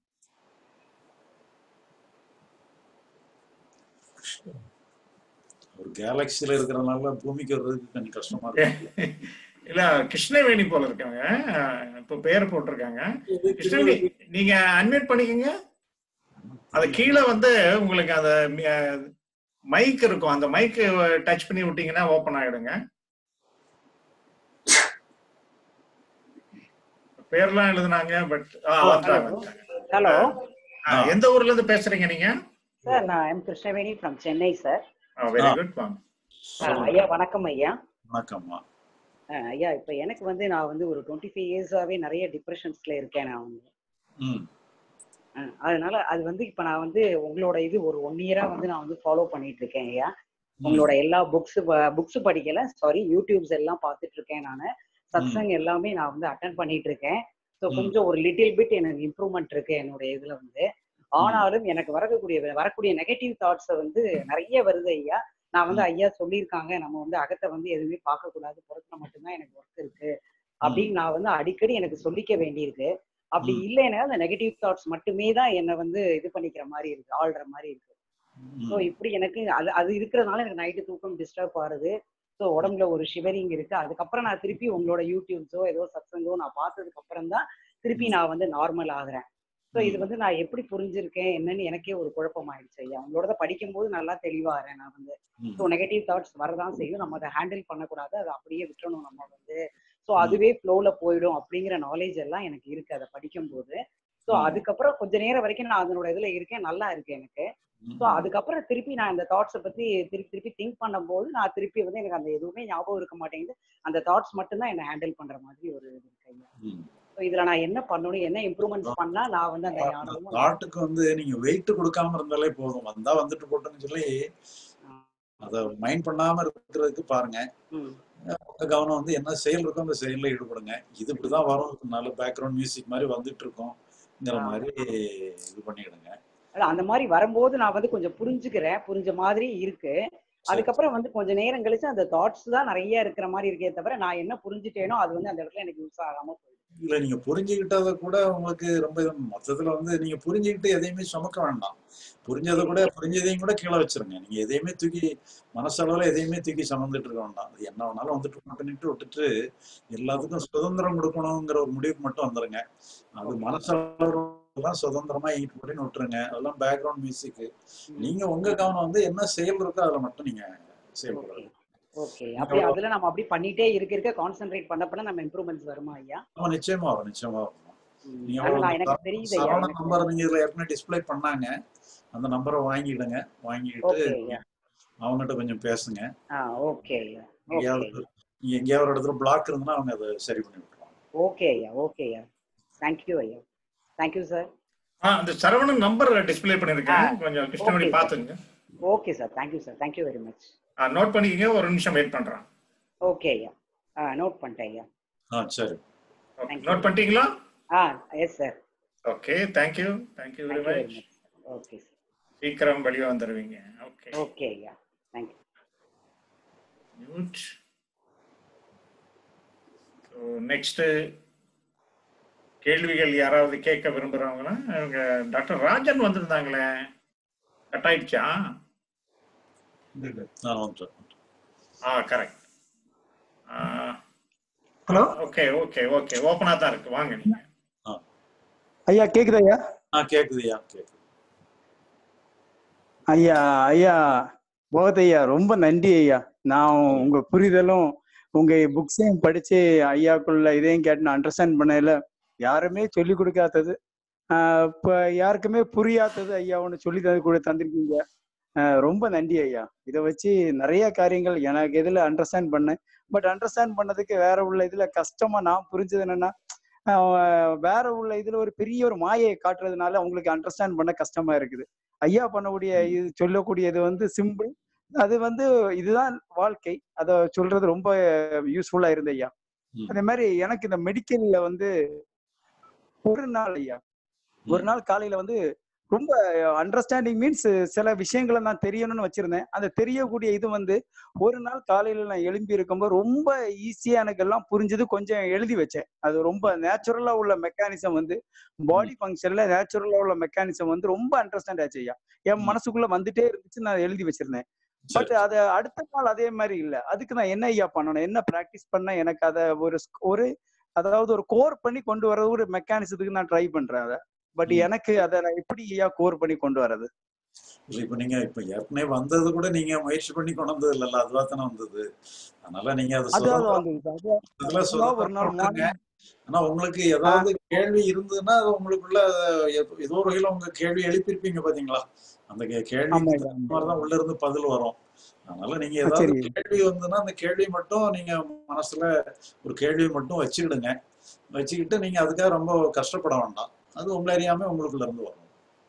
ஒரு கேலக்சில இருக்கிறனால பூமிக்கு வர்றதுக்கு கொஞ்சம் கஷ்டமா இருக்கும் இல்ல கிருஷ்ணவேணி போல இருக்காங்க இப்போ பேர் போட்டிருக்காங்க கிருஷ்ணவேணி நீங்க அன்மியூட் பண்ணிக்கங்க அது கீழே வந்து உங்களுக்கு அந்த மைக் இருக்கும் அந்த மைக் டச் பண்ணி விட்டீங்கன்னா ஓபன் ஆயிடுங்க பேர்லாம் எழுதுனாங்க பட் வந்துட்டாங்க வந்துட்டாங்க. ஹலோ ஆ, எந்த ஊர்ல இருந்து பேசுறீங்க நீங்க சார் நான் M Krishnaveni from Chennai sir very ah. Good வாங்க ஐயா வணக்கம் ஐயா வணக்கம்மா அஹ், ஐயா இப்போ எனக்கு வந்து நான் வந்து ஒரு டுவெண்ட்டி ஃபைவ் இயர்ஸாவே நிறைய டிப்ரெஷன்ஸ்ல இருக்கேன் நான் வந்து ம் அஹ், அதனால அது வந்து இப்போ நான் வந்து உங்களோட இது ஒரு ஒன் இயரா வந்து நான் வந்து ஃபாலோ பண்ணிட்டு இருக்கேன் ஐயா ம் உங்களோட எல்லா புக்ஸ் புக்ஸ் படிக்கல சாரி யூடியூப்ஸ் எல்லாம் பார்த்துட்டு இருக்கேன் நான் ம் சத்சங் எல்லாமே நான் வந்து அட்டன் பண்ணிட்டு இருக்கேன் ஸோ ம் கொஞ்சம் ஒரு லிட்டில் பிட் எனக்கு இம்ப்ரூவ்மெண்ட் இருக்கு என்னுடைய இதுல வந்து ம் ஆனாலும் எனக்கு வரக்கூடிய வரக்கூடிய நெகட்டிவ் தாட்ஸ் வந்து நிறைய வருது ஐயா நான் வந்து ம் ஐயா சொல்லியிருக்காங்க நம்ம வந்து அகத்தை வந்து எதுவுமே பார்க்க கூடாது புறத்துல மட்டும்தான் எனக்கு ஒர்க் இருக்கு ம் அப்படின்னு நான் வந்து அடிக்கடி எனக்கு சொல்லிக்க வேண்டியிருக்கு அப்படி ம் இல்லைன்னா அந்த நெகட்டிவ் தாட்ஸ் மட்டுமே தான் என்னை வந்து இது பண்ணிக்கிற மாதிரி இருக்கு ஆள்ற மாதிரி இருக்கு ஸோ ம் இப்படி எனக்கு அது அது இருக்கிறதுனால எனக்கு நைட்டு தூக்கம் டிஸ்டர்ப் ஆகுது ஸோ உடம்புல ஒரு ஷிவரிங் இருக்கு அதுக்கப்புறம் நான் திருப்பி உங்களோட யூடியூப்ஸோ ஏதோ சத்சங்கோ நான் பார்த்ததுக்கு அப்புறம் தான் திருப்பி ம் நான் வந்து நார்மல் ஆகுறேன் ஸோ இது ம் வந்து நான் எப்படி புரிஞ்சிருக்கேன் என்னன்னு எனக்கே ஒரு குழப்பம் ஆயிடுச்சு ஐயா உங்களோட படிக்கும்போது நல்லா தெளிவாகிறேன் நான் வந்து ஸோ ம் நெகட்டிவ் தாட்ஸ் வரதான் செய்யும் நம்ம அதை ஹேண்டில் பண்ணக்கூடாது அதை அப்படியே விட்டுறணும் நம்ம வந்து ஸோ ம் அதுவே ஃப்ளோல போயிடும் அப்படிங்கிற நாலேஜ் எல்லாம் எனக்கு இருக்கு அதை படிக்கும்போது ஸோ ம் அதுக்கப்புறம் கொஞ்ச நேரம் வரைக்கும் நான் அதனோட இதுல இருக்கேன் நல்லா இருக்கு எனக்கு ஸோ ம் அதுக்கப்புறம் திருப்பி நான் இந்த தாட்ஸை பத்தி திருப்பி திருப்பி திங்க் பண்ணும்போது நான் திருப்பி வந்து எனக்கு அந்த எதுவுமே ஞாபகம் இருக்க மாட்டேங்குது அந்த தாட்ஸ் மட்டும்தான் என்ன ஹேண்டில் பண்ற மாதிரி ஒரு இது இருக்கு ஐயா ம் ஸோ இதுல நான் என்ன பண்ணணும் என்ன இம்ப்ரூவ்மெண்ட்ஸ் பண்ணா நான் வந்து அந்த அந்த ஞானமும் தாட்டுக்கு வந்து நீங்க வெயிட் கொடுக்காம இருந்தாலே போதும் வந்தா வந்துட்டு போட்டுன்னு சொல்லி அதை மைண்ட் பண்ணாம இருக்கிறதுக்கு பாருங்க ம் உங்க கவனம் வந்து என்ன செயல் இருக்கோ அந்த செயல்ல ஈடுபடுங்க இது இப்படிதான் வரும் நல்ல பேக்ரவுண்ட் மியூசிக் மாதிரி வந்துட்டு இருக்கோங்கிற ஆ. மாதிரி இது பண்ணிடுங்க அதான் அந்த மாதிரி வரும்போது நான் வந்து கொஞ்சம் புரிஞ்சுக்கிறேன் புரிஞ்ச மாதிரி இருக்கு அதுக்கப்புறம் வந்து கொஞ்ச நேரம் கழிச்சு அந்த தாட்ஸ் தான் நிறைய இருக்கிற மாதிரி இருக்கே தவிர நான் என்ன புரிஞ்சுட்டேனோ அது வந்து அந்த இடத்துல எனக்கு யூஸ் ஆகாம போயிடும் இல்ல நீங்க புரிஞ்சுக்கிட்டத கூட உங்களுக்கு ரொம்ப இது மொத்தத்துல வந்து நீங்க புரிஞ்சுக்கிட்டு எதையுமே சுமக்க வேண்டாம் புரிஞ்சதை கூட புரிஞ்சதையும் கூட கீழே வச்சிருங்க நீங்க எதையுமே தூக்கி மனசளவுல எதையுமே தூக்கி சுமந்துட்டு இருக்க வேண்டாம் அது என்ன வேணாலும் வந்துட்டு பண்ணிட்டு விட்டுட்டு எல்லாத்துக்கும் சுதந்திரம் கொடுக்கணுங்கிற ஒரு முடிவுக்கு மட்டும் வந்துருங்க அது மனசளவுலாம் சுதந்திரமா ஈட்டு போட்டு விட்டுருங்க அதெல்லாம் பேக்ரவுண்ட் மியூசிக் நீங்க உங்க கவனம் வந்து என்ன செயல் இருக்கோ அதுல மட்டும் நீங்க செயல்படுறது ஓகே அப்படி அதுல நம்ம அப்படி பண்ணிட்டே இருக்க இருக்க கான்சென்ட்ரேட் பண்ண பண்ண நம்ம இம்ப்ரூவ்மெண்ட்ஸ் வருமா ஐயா ஆமா நிச்சயமா வரும் நிச்சயமா வரும் நீங்க ஆனா நான் ஒரு எனக்கு தெரியுது ஐயா சரவண எனக்கு நம்பர் நீங்க இதுல ஏற்கனவே டிஸ்ப்ளே பண்ணாங்க அந்த நம்பரை வாங்கிடுங்க வாங்கிட்டு ஓகே ஐயா அவங்ககிட்ட கொஞ்சம் பேசுங்க ஆ ஓகே ஐயா ஓகே எங்கேயாவது நீங்க எங்கேயாவது ஒரு இடத்துல பிளாக் இருந்ததுன்னா அவங்க அதை சரி பண்ணி விட்டுருவாங்க ஓகே ஐயா ஓகே ஐயா தேங்க்யூ ஐயா தேங்க்யூ சார் ஆ அந்த சரவணன் நம்பர் டிஸ்ப்ளே பண்ணிருக்கேன் கொஞ்சம் கிருஷ்ணமணி ஓகே சார் பாத்துங்க okay sir thank you sir thank you very much note பண்ணிக்கங்க ஒரு நிமிஷம் வெயிட் பண்றேன் ஓகே ஐயா ஆ நோட் பண்ணிட்டேன் ஐயா ஆ சரி தேங்க்யூ நோட் பண்ணிட்டீங்களா ah yes sir okay thank you thank you very thank you very much much okay sir சீக்கிரம் வெளியே வந்துடுவீங்க ஓகே ஓகே ஐயா தேங்க்யூ மியூட் நெக்ஸ்ட் கேள்விகள் யாராவது கேட்க விரும்புறவங்களா அவங்க டாக்டர் ராஜன் வந்திருந்தாங்களே கட் ஆயிடுச்சா நான் வந்துட்டேன் ah correct hello okay okay okay ஓப்பனா தான் இருக்கு வாங்க நீங்க ஐயா கேக்குதா ஐயா ஆ கேக்குதுயா கேக்குது ஐயா ஐயா போகத் ஐயா ரொம்ப நன்றி ஐயா நான் உங்க புரிதலும் உங்க புக்ஸையும் படிச்சு ஐயாக்குள்ள இதையும் கேட்டு நான் அண்டர்ஸ்டாண்ட் பண்ணல யாருமே சொல்லி கொடுக்காதது ஆஹ் இப்ப யாருக்குமே புரியாதது ஐயா ஒன்று சொல்லி தந்து கூட தந்திருக்கீங்க ஆஹ் ரொம்ப நன்றி ஐயா இதை வச்சு நிறைய காரியங்கள் எனக்கு இதுல அண்டர்ஸ்டாண்ட் பண்ணேன் பட் அண்டர்ஸ்டாண்ட் பண்ணதுக்கு வேற உள்ள இதுல கஷ்டமா நான் புரிஞ்சது என்னன்னா ஆஹ் வேற உள்ள இதுல ஒரு பெரிய ஒரு மாயையை காட்டுறதுனால அவங்களுக்கு அண்டர்ஸ்டாண்ட் பண்ண கஷ்டமா இருக்குது ஐயா பண்ணக்கூடிய இது சொல்லக்கூடியது வந்து சிம்பிள் அது வந்து இதுதான் வாழ்க்கை அத சொல்றது ரொம்ப யூஸ்ஃபுல்லா இருந்து ஐயா அதே மாதிரி எனக்கு இந்த மெடிக்கல்ல வந்து ஒரு நாள் ஐயா ஒரு நாள் காலையில வந்து ரொம்ப அண்டர்ஸ்டாண்டிங் மீன்ஸ் சில விஷயங்களை நான் தெரியணும்னு வச்சிருந்தேன் அந்த தெரியக்கூடிய இது வந்து ஒரு நாள் காலையில நான் எழும்பி இருக்கும்போது ரொம்ப ஈஸியா எனக்கு எல்லாம் புரிஞ்சது கொஞ்சம் எழுதி வச்சேன் அது ரொம்ப நேச்சுரலா உள்ள மெக்கானிசம் வந்து பாடி ஃபங்க்ஷன்ல நேச்சுரலா உள்ள மெக்கானிசம் வந்து ரொம்ப அண்டர்ஸ்டாண்ட் ஆச்சு ஐயா என் மனசுக்குள்ள வந்துட்டே இருந்துச்சு நான் எழுதி வச்சிருந்தேன் பட் அத அடுத்த நாள் அதே மாதிரி இல்ல அதுக்கு நான் என்ன ஐயா பண்ணணும் என்ன பிராக்டிஸ் பண்ணா எனக்கு அத ஒரு sc- ஒரு அதாவது ஒரு கோர் பண்ணி கொண்டு வர்றது ஒரு மெக்கானிசத்துக்கு நான் ட்ரை பண்றேன் அதை பட் எனக்கு அதை நான் எப்படி ஐயா கோர் பண்ணி கொண்டு வர்றது இல்ல இப்ப நீங்க இப்ப ஏற்கனவே வந்தது கூட நீங்க முயற்சி பண்ணி கொண்டு வந்தது இல்லல்ல அதுவா தானே வந்தது அதனால நீங்க அது அதாவது சுதந்திரம் வந்தது அது- இதுல அதுதான் ஒரு நாள் சுதந்திரம் விட்டுருங்க மார்னிங் ஆனா உங்களுக்கு ஏதாவது கேள்வி இருந்ததுன்னா அது உங்களுக்குள்ள எத- ஏதோ ஒரு வகையில உங்க கேள்வி எழுப்பியிருப்பீங்க பாத்தீங்களா அந்த கே- கேள்விக்கு ஆமா ஐயா தகுந்த மாதிரிதான் உள்ள இருந்து பதில் வரும் அதனால நீங்க ஆ, ஏதாவது சரி கேள்வி வந்ததுன்னா அந்த கேள்வி மட்டும் நீங்க மனசுல ஒரு கேள்வி மட்டும் வச்சுக்கிடுங்க வச்சுக்கிட்டு நீங்க அதுக்காக ரொம்ப கஷ்டப்பட வேண்டாம் அது உங்களை அறியாம உங்களுக்குள்ள இருந்து வரும்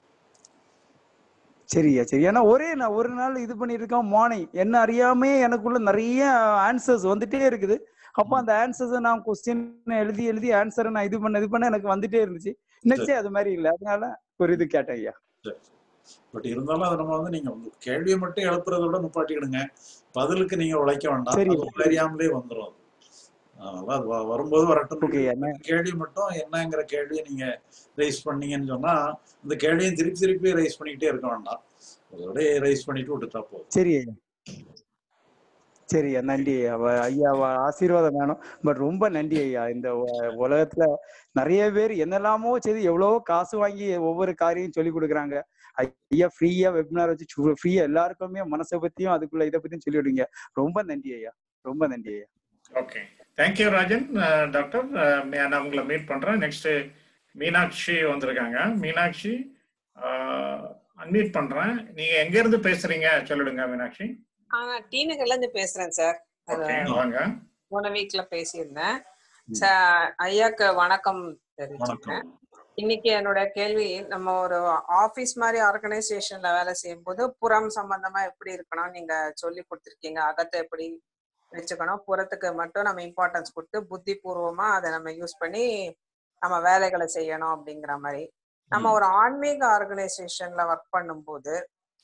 சரியா சரி ஏன்னா ஒரே நான் ஒரு நாள் இது பண்ணிருக்கேன் மார்னிங் என்ன அறியாமே எனக்குள்ள நிறைய ஆன்சர்ஸ் வந்துட்டே இருக்குது அப்போ அந்த ஆன்சர்ஸை நான் கொஸ்டின் எழுதி எழுதி ஆன்சரை நான் இது பண்ண இது பண்ண எனக்கு வந்துட்டே இருந்துச்சு நெக்ஸ்ட் அது மாதிரி இல்லை அதனால ஒரு இது கேட்டேன் ஐயா சரி பட் இருந்தாலும் அதை நம்ம வந்து நீங்க உங்க கேள்வியை மட்டும் எழுப்புறத விட நிப்பாட்டிக்கிடுங்க பதிலுக்கு நீங்க உழைக்க வேண்டாம் சரி அது உங்களை அறியாமலே வந்துடும் அது அதனால அது வ- வரும்போது வரட்டும் ஓகே என்ன கேள்வி மட்டும் என்னங்கிற கேள்வியை நீங்க ரைஸ் பண்ணீங்கன்னு சொன்னா அந்த கேள்வியை திருப்பி திருப்பி ரைஸ் பண்ணிக்கிட்டே இருக்க வேண்டாம் அதோட ரைஸ் பண்ணிட்டு விட்டுட்டா போதும் சரி ஐயா சரி ஐயா நன்றி ஐயா வ- ஐயா வ- ஆசீர்வாதம் வேணும் பட் ரொம்ப நன்றி ஐயா இந்த உ- உலகத்துல நிறைய பேர் என்னெல்லாமோ செய்து எவ்வளவோ காசு வாங்கி ஒவ்வொரு காரியம் சொல்லி கொடுக்குறாங்க ஐயா ஃப்ரீயா வெபினார் வச்சு ஃப்ரீயா எல்லாருக்குமே மனசை பத்தியும் அதுக்குள்ள இதை பத்தியும் சொல்லி விடுங்க ரொம்ப நன்றி ஐயா ரொம்ப நன்றி ஐயா ஓகே தேங்க்யூ ராஜன் டாக்டர் நான் உங்களை மீட் பண்றேன் நெக்ஸ்ட் மீனாட்சி வந்திருக்காங்க மீனாட்சி அன்மீட் பண்றேன் நீங்க எங்க இருந்து பேசுறீங்க சொல்லிடுங்க மீனாட்சி ஆ, நான் டி நகர்ல இருந்து பேசுறேன் சார் ஓகே வாங்க போன வீக்ல பேசியிருந்தேன் சார் ஐயாக்கு வணக்கம் தெரிவிச்சுக்கிறேன் வணக்கம் இன்னைக்கு என்னோட கேள்வி நம்ம ஒரு ஆபீஸ் மாதிரி ஆர்கனைசேஷன்ல வேலை செய்யும் போது புறம் சம்பந்தமா எப்படி இருக்கணும் நீங்க சொல்லி கொடுத்துருக்கீங்க அகத்தை எப்படி வச்சுக்கணும் புறத்துக்கு மட்டும் நம்ம இம்பார்ட்டன்ஸ் கொடுத்து புத்தி பூர்வமா அதை நம்ம யூஸ் பண்ணி நம்ம வேலைகளை செய்யணும் அப்படிங்கிற மாதிரி நம்ம ஒரு ஆன்மீக ஆர்கனைசேஷன்ல ஒர்க் பண்ணும்போது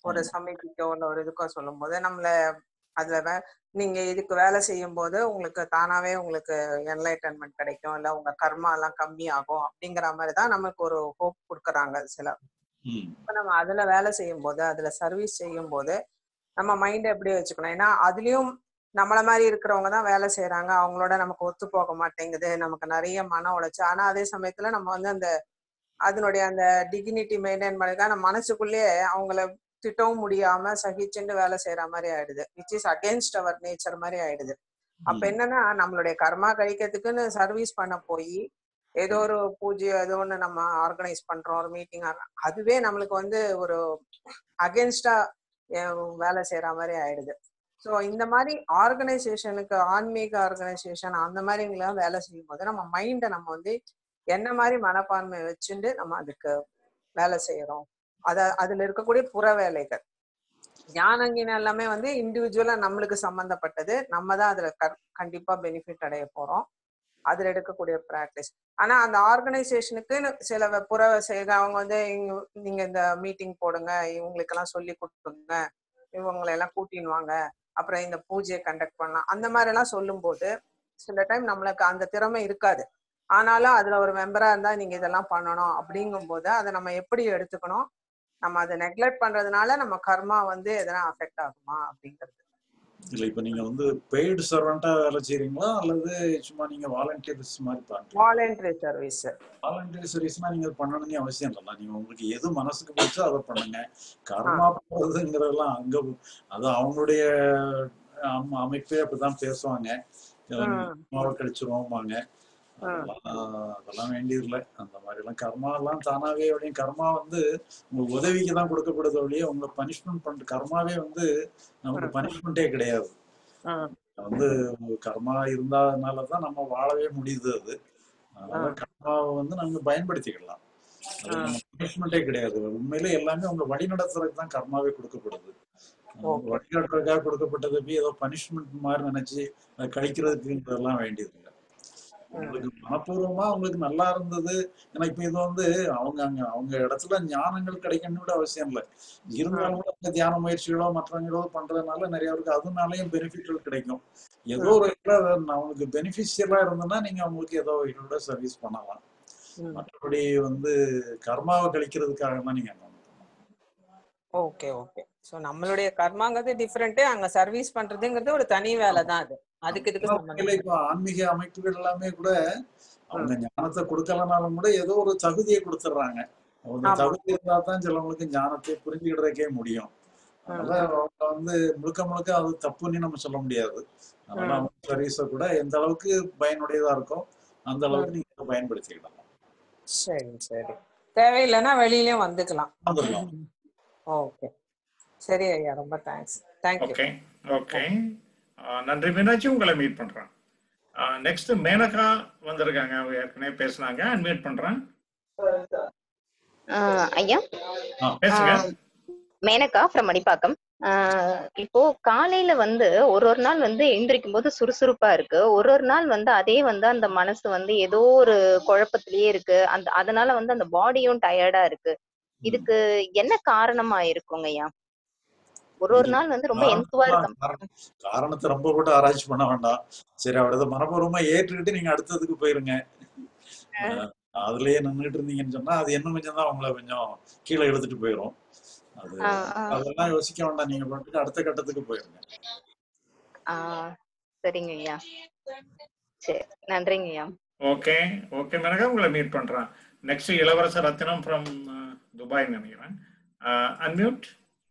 ஒரு சமிதிக்கோ இல்ல ஒரு இதுக்கோ சொல்லும் போது நம்மள அதுல வே- நீங்க இதுக்கு வேலை செய்யும் போது உங்களுக்கு தானாவே உங்களுக்கு என்லைட்டன்மெண்ட் கிடைக்கும் இல்ல உங்க கர்மா எல்லாம் கம்மி ஆகும் அப்படிங்கிற மாதிரி தான் நமக்கு ஒரு ஹோப் கொடுக்குறாங்க சில ம் இப்ப நம்ம அதுல வேலை செய்யும் போது அதுல சர்வீஸ் செய்யும் போது நம்ம மைண்டை எப்படி வச்சுக்கணும் ஏன்னா அதுலயும் நம்மள மாதிரி இருக்கிறவங்க தான் வேலை செய்யறாங்க அவங்களோட நமக்கு ஒத்து போக மாட்டேங்குது நமக்கு நிறைய மன உளைச்சு ஆனா அதே சமயத்துல நம்ம வந்து அந்த அதனுடைய அந்த டிகினிட்டி மெயின்டைன் பண்ணிக்க நம்ம மனசுக்குள்ளேயே அவங்கள திட்டவும் முடியாம சகிச்சுண்டு வேலை செய்யற மாதிரி ஆயிடுது which is against our nature மாதிரி ஆயிடுது அப்ப என்னன்னா நம்மளுடைய கர்மா கழிக்கிறதுக்குன்னு சர்வீஸ் பண்ண போய் ஏதோ ஒரு பூஜை ஏதோ ஒண்ணு நம்ம ஆர்கனைஸ் பண்றோம் ஒரு மீட்டிங் அதுவே நம்மளுக்கு வந்து ஒரு அகேன்ஸ்டா வேலை செய்யற மாதிரி ஆயிடுது ஸோ இந்த மாதிரி ஆர்கனைசேஷனுக்கு ஆன்மீக ஆர்கனைசேஷன் அந்த மாதிரிங்களாம் வேலை செய்யும் போது நம்ம மைண்டை நம்ம வந்து என்ன மாதிரி மனப்பான்மை வச்சுட்டு நம்ம அதுக்கு வேலை செய்யறோம் அத அதுல இருக்கக்கூடிய புற வேலைகள் ஞானங்கின எல்லாமே வந்து இண்டிவிஜுவலா நம்மளுக்கு சம்பந்தப்பட்டது நம்ம தான் அதுல கர்- கண்டிப்பா பெனிஃபிட் அடைய போறோம் அதுல எடுக்கக்கூடிய ப்ராக்டிஸ் ஆனா அந்த ஆர்கனைசேஷனுக்கு சில வ- புற செய்க அவங்க வந்து இங்க- நீங்க இந்த மீட்டிங் போடுங்க இவங்களுக்கெல்லாம் சொல்லி கொடுத்துங்க இவங்களை எல்லாம் கூட்டின்னு வாங்க அப்புறம் இந்த பூஜையை கண்டக்ட் பண்ணலாம் அந்த மாதிரி எல்லாம் சொல்லும்போது சில டைம் நம்மளுக்கு அந்த திறமை இருக்காது ஆனாலும் அதுல ஒரு மெம்பரா இருந்தா நீங்க இதெல்லாம் பண்ணணும் அப்படிங்கும்போது அதை நம்ம எப்படி எடுத்துக்கணும் நம்ம அதை நெக்லெக்ட் பண்றதுனால நம்ம கர்மா வந்து எதனா அஃபெக்ட் ஆகுமா அப்படிங்கிறது இல்ல இப்ப நீங்க வந்து பெய்டு சர்வெண்டா வேலை செய்றீங்களா அல்லது சும்மா நீங்க வாலண்டியர்ஸ் மாதிரி பாருங்க வாலண்டரி சர்வீஸ் வாலண்டியர் சர்வீஸ்னா நீங்க அது பண்ணணும்னு அவசியம் இல்லைல்ல நீங்க உங்களுக்கு எது மனசுக்கு பிடிச்சோ அதை பண்ணுங்க கர்மா போறதுங்கிறதெல்லாம் அங்க அது அவங்களுடைய அம்- அமைப்பே அப்படிதான் பேசுவாங்க கர்மாவை கழிச்சிருவோம்பாங்க அதெல்லாம் அதெல்லாம் வேண்டியதில்லை அந்த மாதிரி எல்லாம் கர்மா எல்லாம் தானாவே அப்படியே கர்மா வந்து உங்களுக்கு உதவிக்கு தான் கொடுக்கப்படுது ஒழிய உங்களை பனிஷ்மெண்ட் பண்ற கர்மாவே வந்து நமக்கு பனிஷ்மெண்ட்டே கிடையாது வந்து கர்மா இருந்தாதனால தான் நம்ம வாழவே முடியுது அது அதனால கர்மாவை வந்து நம்ம பயன்படுத்திக்கலாம் அது நம்ம பனிஷ்மெண்ட்டே கிடையாது உண்மையிலே எல்லாமே உங்க வழி நடத்துறதுக்கு தான் கர்மாவே கொடுக்கப்படுது நமக்கு வழிகாட்டுறதுக்காக கொடுக்கப்பட்டது போய் ஏதோ பனிஷ்மெண்ட் மாதிரி நினைச்சு அதை கழிக்கிறதுக்குன்றதெல்லாம் வேண்டியது இல்லை உங்களுக்கு மனப்பூர்வமா உங்களுக்கு நல்லா இருந்தது ஏன்னா இப்ப இது வந்து அவங்க அங்க அவங்க இடத்துல ஞானங்கள் கிடைக்கணும்னு கூட அவசியம் இல்லை இருந்தாலும் கூட இந்த தியான முயற்சிகளோ மற்றவங்களோ பண்றதுனால நிறைய பேருக்கு அதனாலயும் பெனிஃபிட்கள் கிடைக்கும் ஏதோ ஒரு இதுல அவங்களுக்கு பெனிஃபிஷியலா இருந்ததுன்னா நீங்க அவங்களுக்கு ஏதோ இதோட சர்வீஸ் பண்ணலாம் மற்றபடி வந்து கர்மாவை கழிக்கிறதுக்காக தான் நீங்க பண்ணணும். ஓகே ஓகே சோ நம்மளுடைய கர்மாங்கிறது டிஃப்ரெண்ட் அங்க சர்வீஸ் பண்றதுங்கிறது ஒரு தனி வேலை தான் அது அதுக்கு இதுக்கு சம்பந்தம் வகையில இப்ப ஆன்மீக அமைப்புகள் எல்லாமே கூட அவங்க ஞானத்தை கொடுக்கலனாலும் கூட ஏதோ ஒரு தகுதியை கொடுத்துட்றாங்க அவங்க ஆமா. தகுதி இருந்தா தான் சிலவங்களுக்கு ஞானத்தை புரிஞ்சுக்கிடறதுக்கே முடியும் அதனால அவங்க வந்து முழுக்க முழுக்க அது தப்புன்னு நம்ம சொல்ல முடியாது அதனால ம். அவங்க சர்வீஸை கூட எந்த அளவுக்கு பயனுடையதா இருக்கோ அந்த அளவுக்கு நீங்க அதை பயன்படுத்திக்கலாம் சரி சரி தேவையில்லைன்னா வெளியிலயும் வந்துக்கலாம் வந்துடலாம் ஓகே சரி ஐயா ரொம்ப தேங்க்ஸ் தேங்க்யூ ஓகே ஓகே நன்றி மீனாட்சி உங்களை மீட் பண்றேன் நெக்ஸ்ட் மேனகா வந்திருக்காங்க அவங்க ஏற்கனவே பேசுனாங்க அன்மியூட் பண்றேன் ஆஹ் ஐயா பேசுங்க ஆஹ் மேனகா ஃப்ரம் மணிப்பாக்கம் ஆஹ் இப்போ காலையில வந்து ஒரு ஒரு நாள் வந்து எந்திரிக்கும் போது சுறுசுறுப்பா இருக்கு ஒரு ஒரு நாள் வந்து அதே வந்து அந்த மனசு வந்து ஏதோ ஒரு குழப்பத்திலேயே இருக்கு அந்த அதனால வந்து அந்த பாடியும் டயர்டா இருக்கு இதுக்கு என்ன காரணமா இருக்குங்க ஐயா ஒரு ஒரு நாள் வந்து ரொம்ப எந்துவா காரணம் இருக்க காரணம் காரணத்தை ரொம்ப போட்டு ஆராய்ச்சி பண்ண வேண்டாம் சரி அவரது மனப்பூர்வமா ஏற்றுக்கிட்டு நீங்க அடுத்ததுக்கு போயிருங்க அஹ் அதுலயே நின்றுட்டு இருந்தீங்கன்னு சொன்னா அது இன்னும் கொஞ்சம் தான் உங்களை கொஞ்சம் கீழே இழுத்துட்டு போயிரும் அது ஆஹ் ஆஹ் அதெல்லாம் யோசிக்க வேண்டாம் நீங்க பாட்டுக்கு அடுத்த கட்டத்துக்கு போயிருங்க ஆஹ் சரிங்க ஐயா சரி நன்றிங்க ஐயா ஓகே ஓகே மேனகா உங்களை மீட் பண்றேன் நெக்ஸ்ட் இளவரசர் ரத்தினம் ஃப்ரம் துபாய் நினைக்கிறேன் அன்மியூட்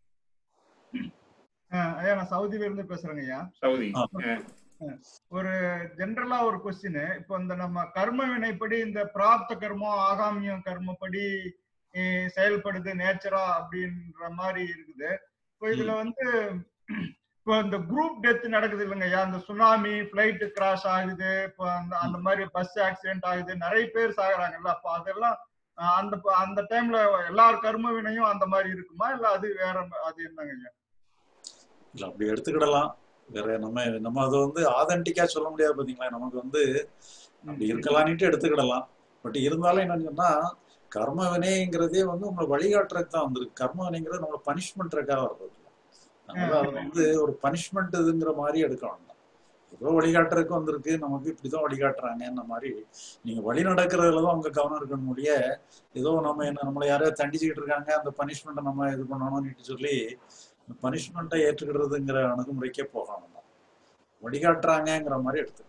அஹ் ஐயா நான் சவுதியில இருந்து பேசுறேங்க ஐயா சவுதி அஹ் ஒரு ஜென்ரலா ஒரு கொஸ்டின் இப்போ இந்த நம்ம கர்ம வினைப்படி இந்த பிராப்த கர்மம் ஆகாமியம் கர்மப்படி அஹ் செயல்படுது நேச்சரா அப்படின்ற மாதிரி இருக்குது இப்போ இதுல வந்து இப்போ இந்த குரூப் டெத் நடக்குது இல்லைங்க ஐயா அந்த சுனாமி ஃபிளைட் கிராஷ் ஆகுது இப்போ அந்த அந்த மாதிரி பஸ் ஆக்சிடென்ட் ஆகுது நிறைய பேர் சாகுறாங்கல்ல அப்போ அதெல்லாம் அஹ் அந்த அந்த டைம்ல எல்லார் கர்ம வினையும் அந்த மாதிரி இருக்குமா இல்ல அது வேற அது என்னங்க ஐயா இல்ல அப்படி எடுத்துக்கிடலாம் வேற நம்ம நம்ம அதை வந்து ஆதென்டிக்கா சொல்ல முடியாது பாத்தீங்களா நமக்கு வந்து அப்படி இருக்கலான்னுட்டு எடுத்துக்கிடலாம் பட் இருந்தாலும் என்னன்னு சொன்னா கர்ம வினைங்கிறதே வந்து உங்களை வழிகாட்டுறதுக்கு தான் வந்திருக்கு கர்ம வினைங்கிறது நம்மளை பனிஷ் பண்றதுக்காக வர்றது இல்ல. அதனால அதை வந்து ஒரு பனிஷ்மெண்ட் இதுங்கிற மாதிரி எடுக்க வேண்டாம் ஏதோ வழிகாட்டுறதுக்கு வந்திருக்கு நமக்கு இப்படிதான் வழிகாட்டுறாங்க இந்த மாதிரி நீங்க வழி நடக்கிறதுல தான் உங்க கவனம் இருக்கணும் முடிய ஏதோ நம்ம என்ன நம்மளை யாரையோ தண்டிச்சுக்கிட்டு இருக்காங்க அந்த பனிஷ்மெண்ட்டை நம்ம இது பண்ணணும்னு சொல்லி பனிஷ்மெண்ட்டை ஏற்றுக்கிறதுங்கிற அணுகுமுறைக்கே போக வேண்டாம் வழிகாட்டுறாங்கங்கிற மாதிரி எடுத்துக்கலாம்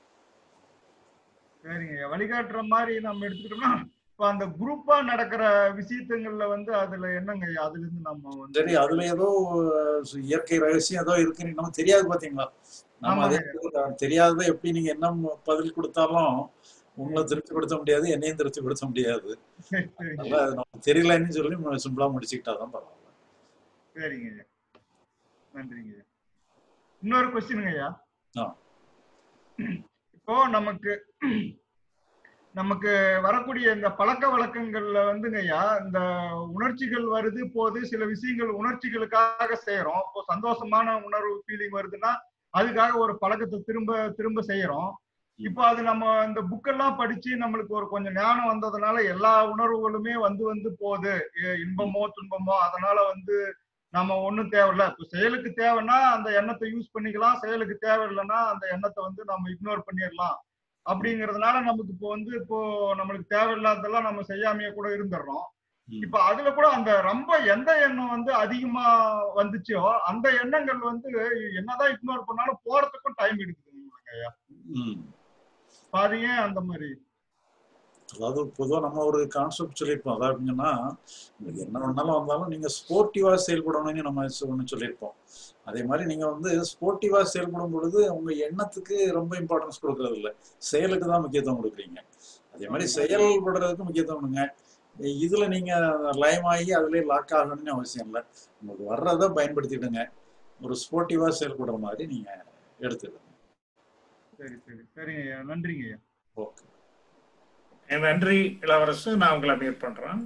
சரிங்க வழிகாட்டுற மாதிரி நம்ம எடுத்துக்கிட்டோம்னா இப்ப அந்த குரூப்பா நடக்கிற விஷயத்துங்கள்ல வந்து அதுல என்னங்க அதுல இருந்து நம்ம வந்து சரி அதுல ஏதோ அஹ், இயற்கை ரகசியம் ஏதோ இருக்குன்னு நமக்கு தெரியாது பாத்தீங்களா நம்ம அதே ஆமாங்க தெரியாததை எப்படி நீங்க என்ன பதில் கொடுத்தாலும் உங்களை திருப்தி படுத்த முடியாது என்னையும் திருப்தி படுத்த முடியாது சரி, சரிங்க அதனால அது நமக்கு தெரியலன்னு சொல்லி சிம்பிளா முடிச்சுக்கிட்டாதான் பரவாயில்ல சரிங்க ஐயா நன்றிங்க ஐயா இன்னொரு கொஸ்டினுங்க ஐயா ஆ இப்போ நமக்கு நமக்கு வரக்கூடிய இந்த பழக்க வழக்கங்கள்ல வந்துங்க ஐயா இந்த உணர்ச்சிகள் வருது போது சில விஷயங்கள் உணர்ச்சிகளுக்காக செய்யறோம் இப்போ சந்தோஷமான உணர்வு ஃபீலிங் வருதுன்னா அதுக்காக ஒரு பழக்கத்தை திரும்ப திரும்ப செய்யறோம் இப்போ அது நம்ம இந்த புக்கெல்லாம் படிச்சு நம்மளுக்கு ஒரு கொஞ்சம் ஞானம் வந்ததுனால எல்லா உணர்வுகளுமே வந்து வந்து போகுது எ- இன்பமோ துன்பமோ அதனால வந்து நம்ம ஒண்ணும் தேவையில்ல இப்போ செயலுக்கு தேவைன்னா அந்த எண்ணத்தை யூஸ் பண்ணிக்கலாம் செயலுக்கு தேவையில்லைன்னா அந்த எண்ணத்தை வந்து நம்ம இக்னோர் பண்ணிடலாம் அப்படிங்கறதுனால நமக்கு இப்போ வந்து இப்போ நம்மளுக்கு தேவையில்லாததெல்லாம் நம்ம செய்யாமையே கூட இருந்துடுறோம் இப்ப அதுல கூட அந்த ரொம்ப எந்த எண்ணம் வந்து அதிகமா வந்துச்சோ அந்த எண்ணங்கள் வந்து என்னதான் இக்னோர் பண்ணாலும் போறதுக்கும் டைம் எடுக்குது உங்களுக்கு ஐயா ம் பாருங்க அந்த மாதிரி அதாவது பொதுவா நம்ம ஒரு கான்செப்ட் சொல்லியிருப்போம் அதாவது எப்படின்னா உங்களுக்கு என்ன வேணாலும் வந்தாலும் நீங்க ஸ்போர்ட்டிவா செயல்படணும்னு நம்ம ஒன்று சொல்லியிருப்போம் அதே மாதிரி நீங்க வந்து ஸ்போர்ட்டிவா செயல்படும் பொழுது உங்க எண்ணத்துக்கு ரொம்ப இம்பார்ட்டன்ஸ் கொடுக்கறது இல்ல செயலுக்கு தான் முக்கியத்துவம் கொடுக்குறீங்க அதே மாதிரி செயல்படுறதுக்கு முக்கியத்துவம் கொடுங்க இதுல நீங்க லயமாகி அதுலயே லாக் ஆகணும்னு அவசியம் இல்லை உங்களுக்கு வர்றதை பயன்படுத்திடுங்க ஒரு ஸ்போர்ட்டிவா செயல்படுற மாதிரி நீங்க எடுத்துடுங்க சரி சரி சரிங்க ஐயா நன்றிங்க ஐயா ஓகே நன்றி இளவரசு நான் உங்களை மீட் பண்றேன்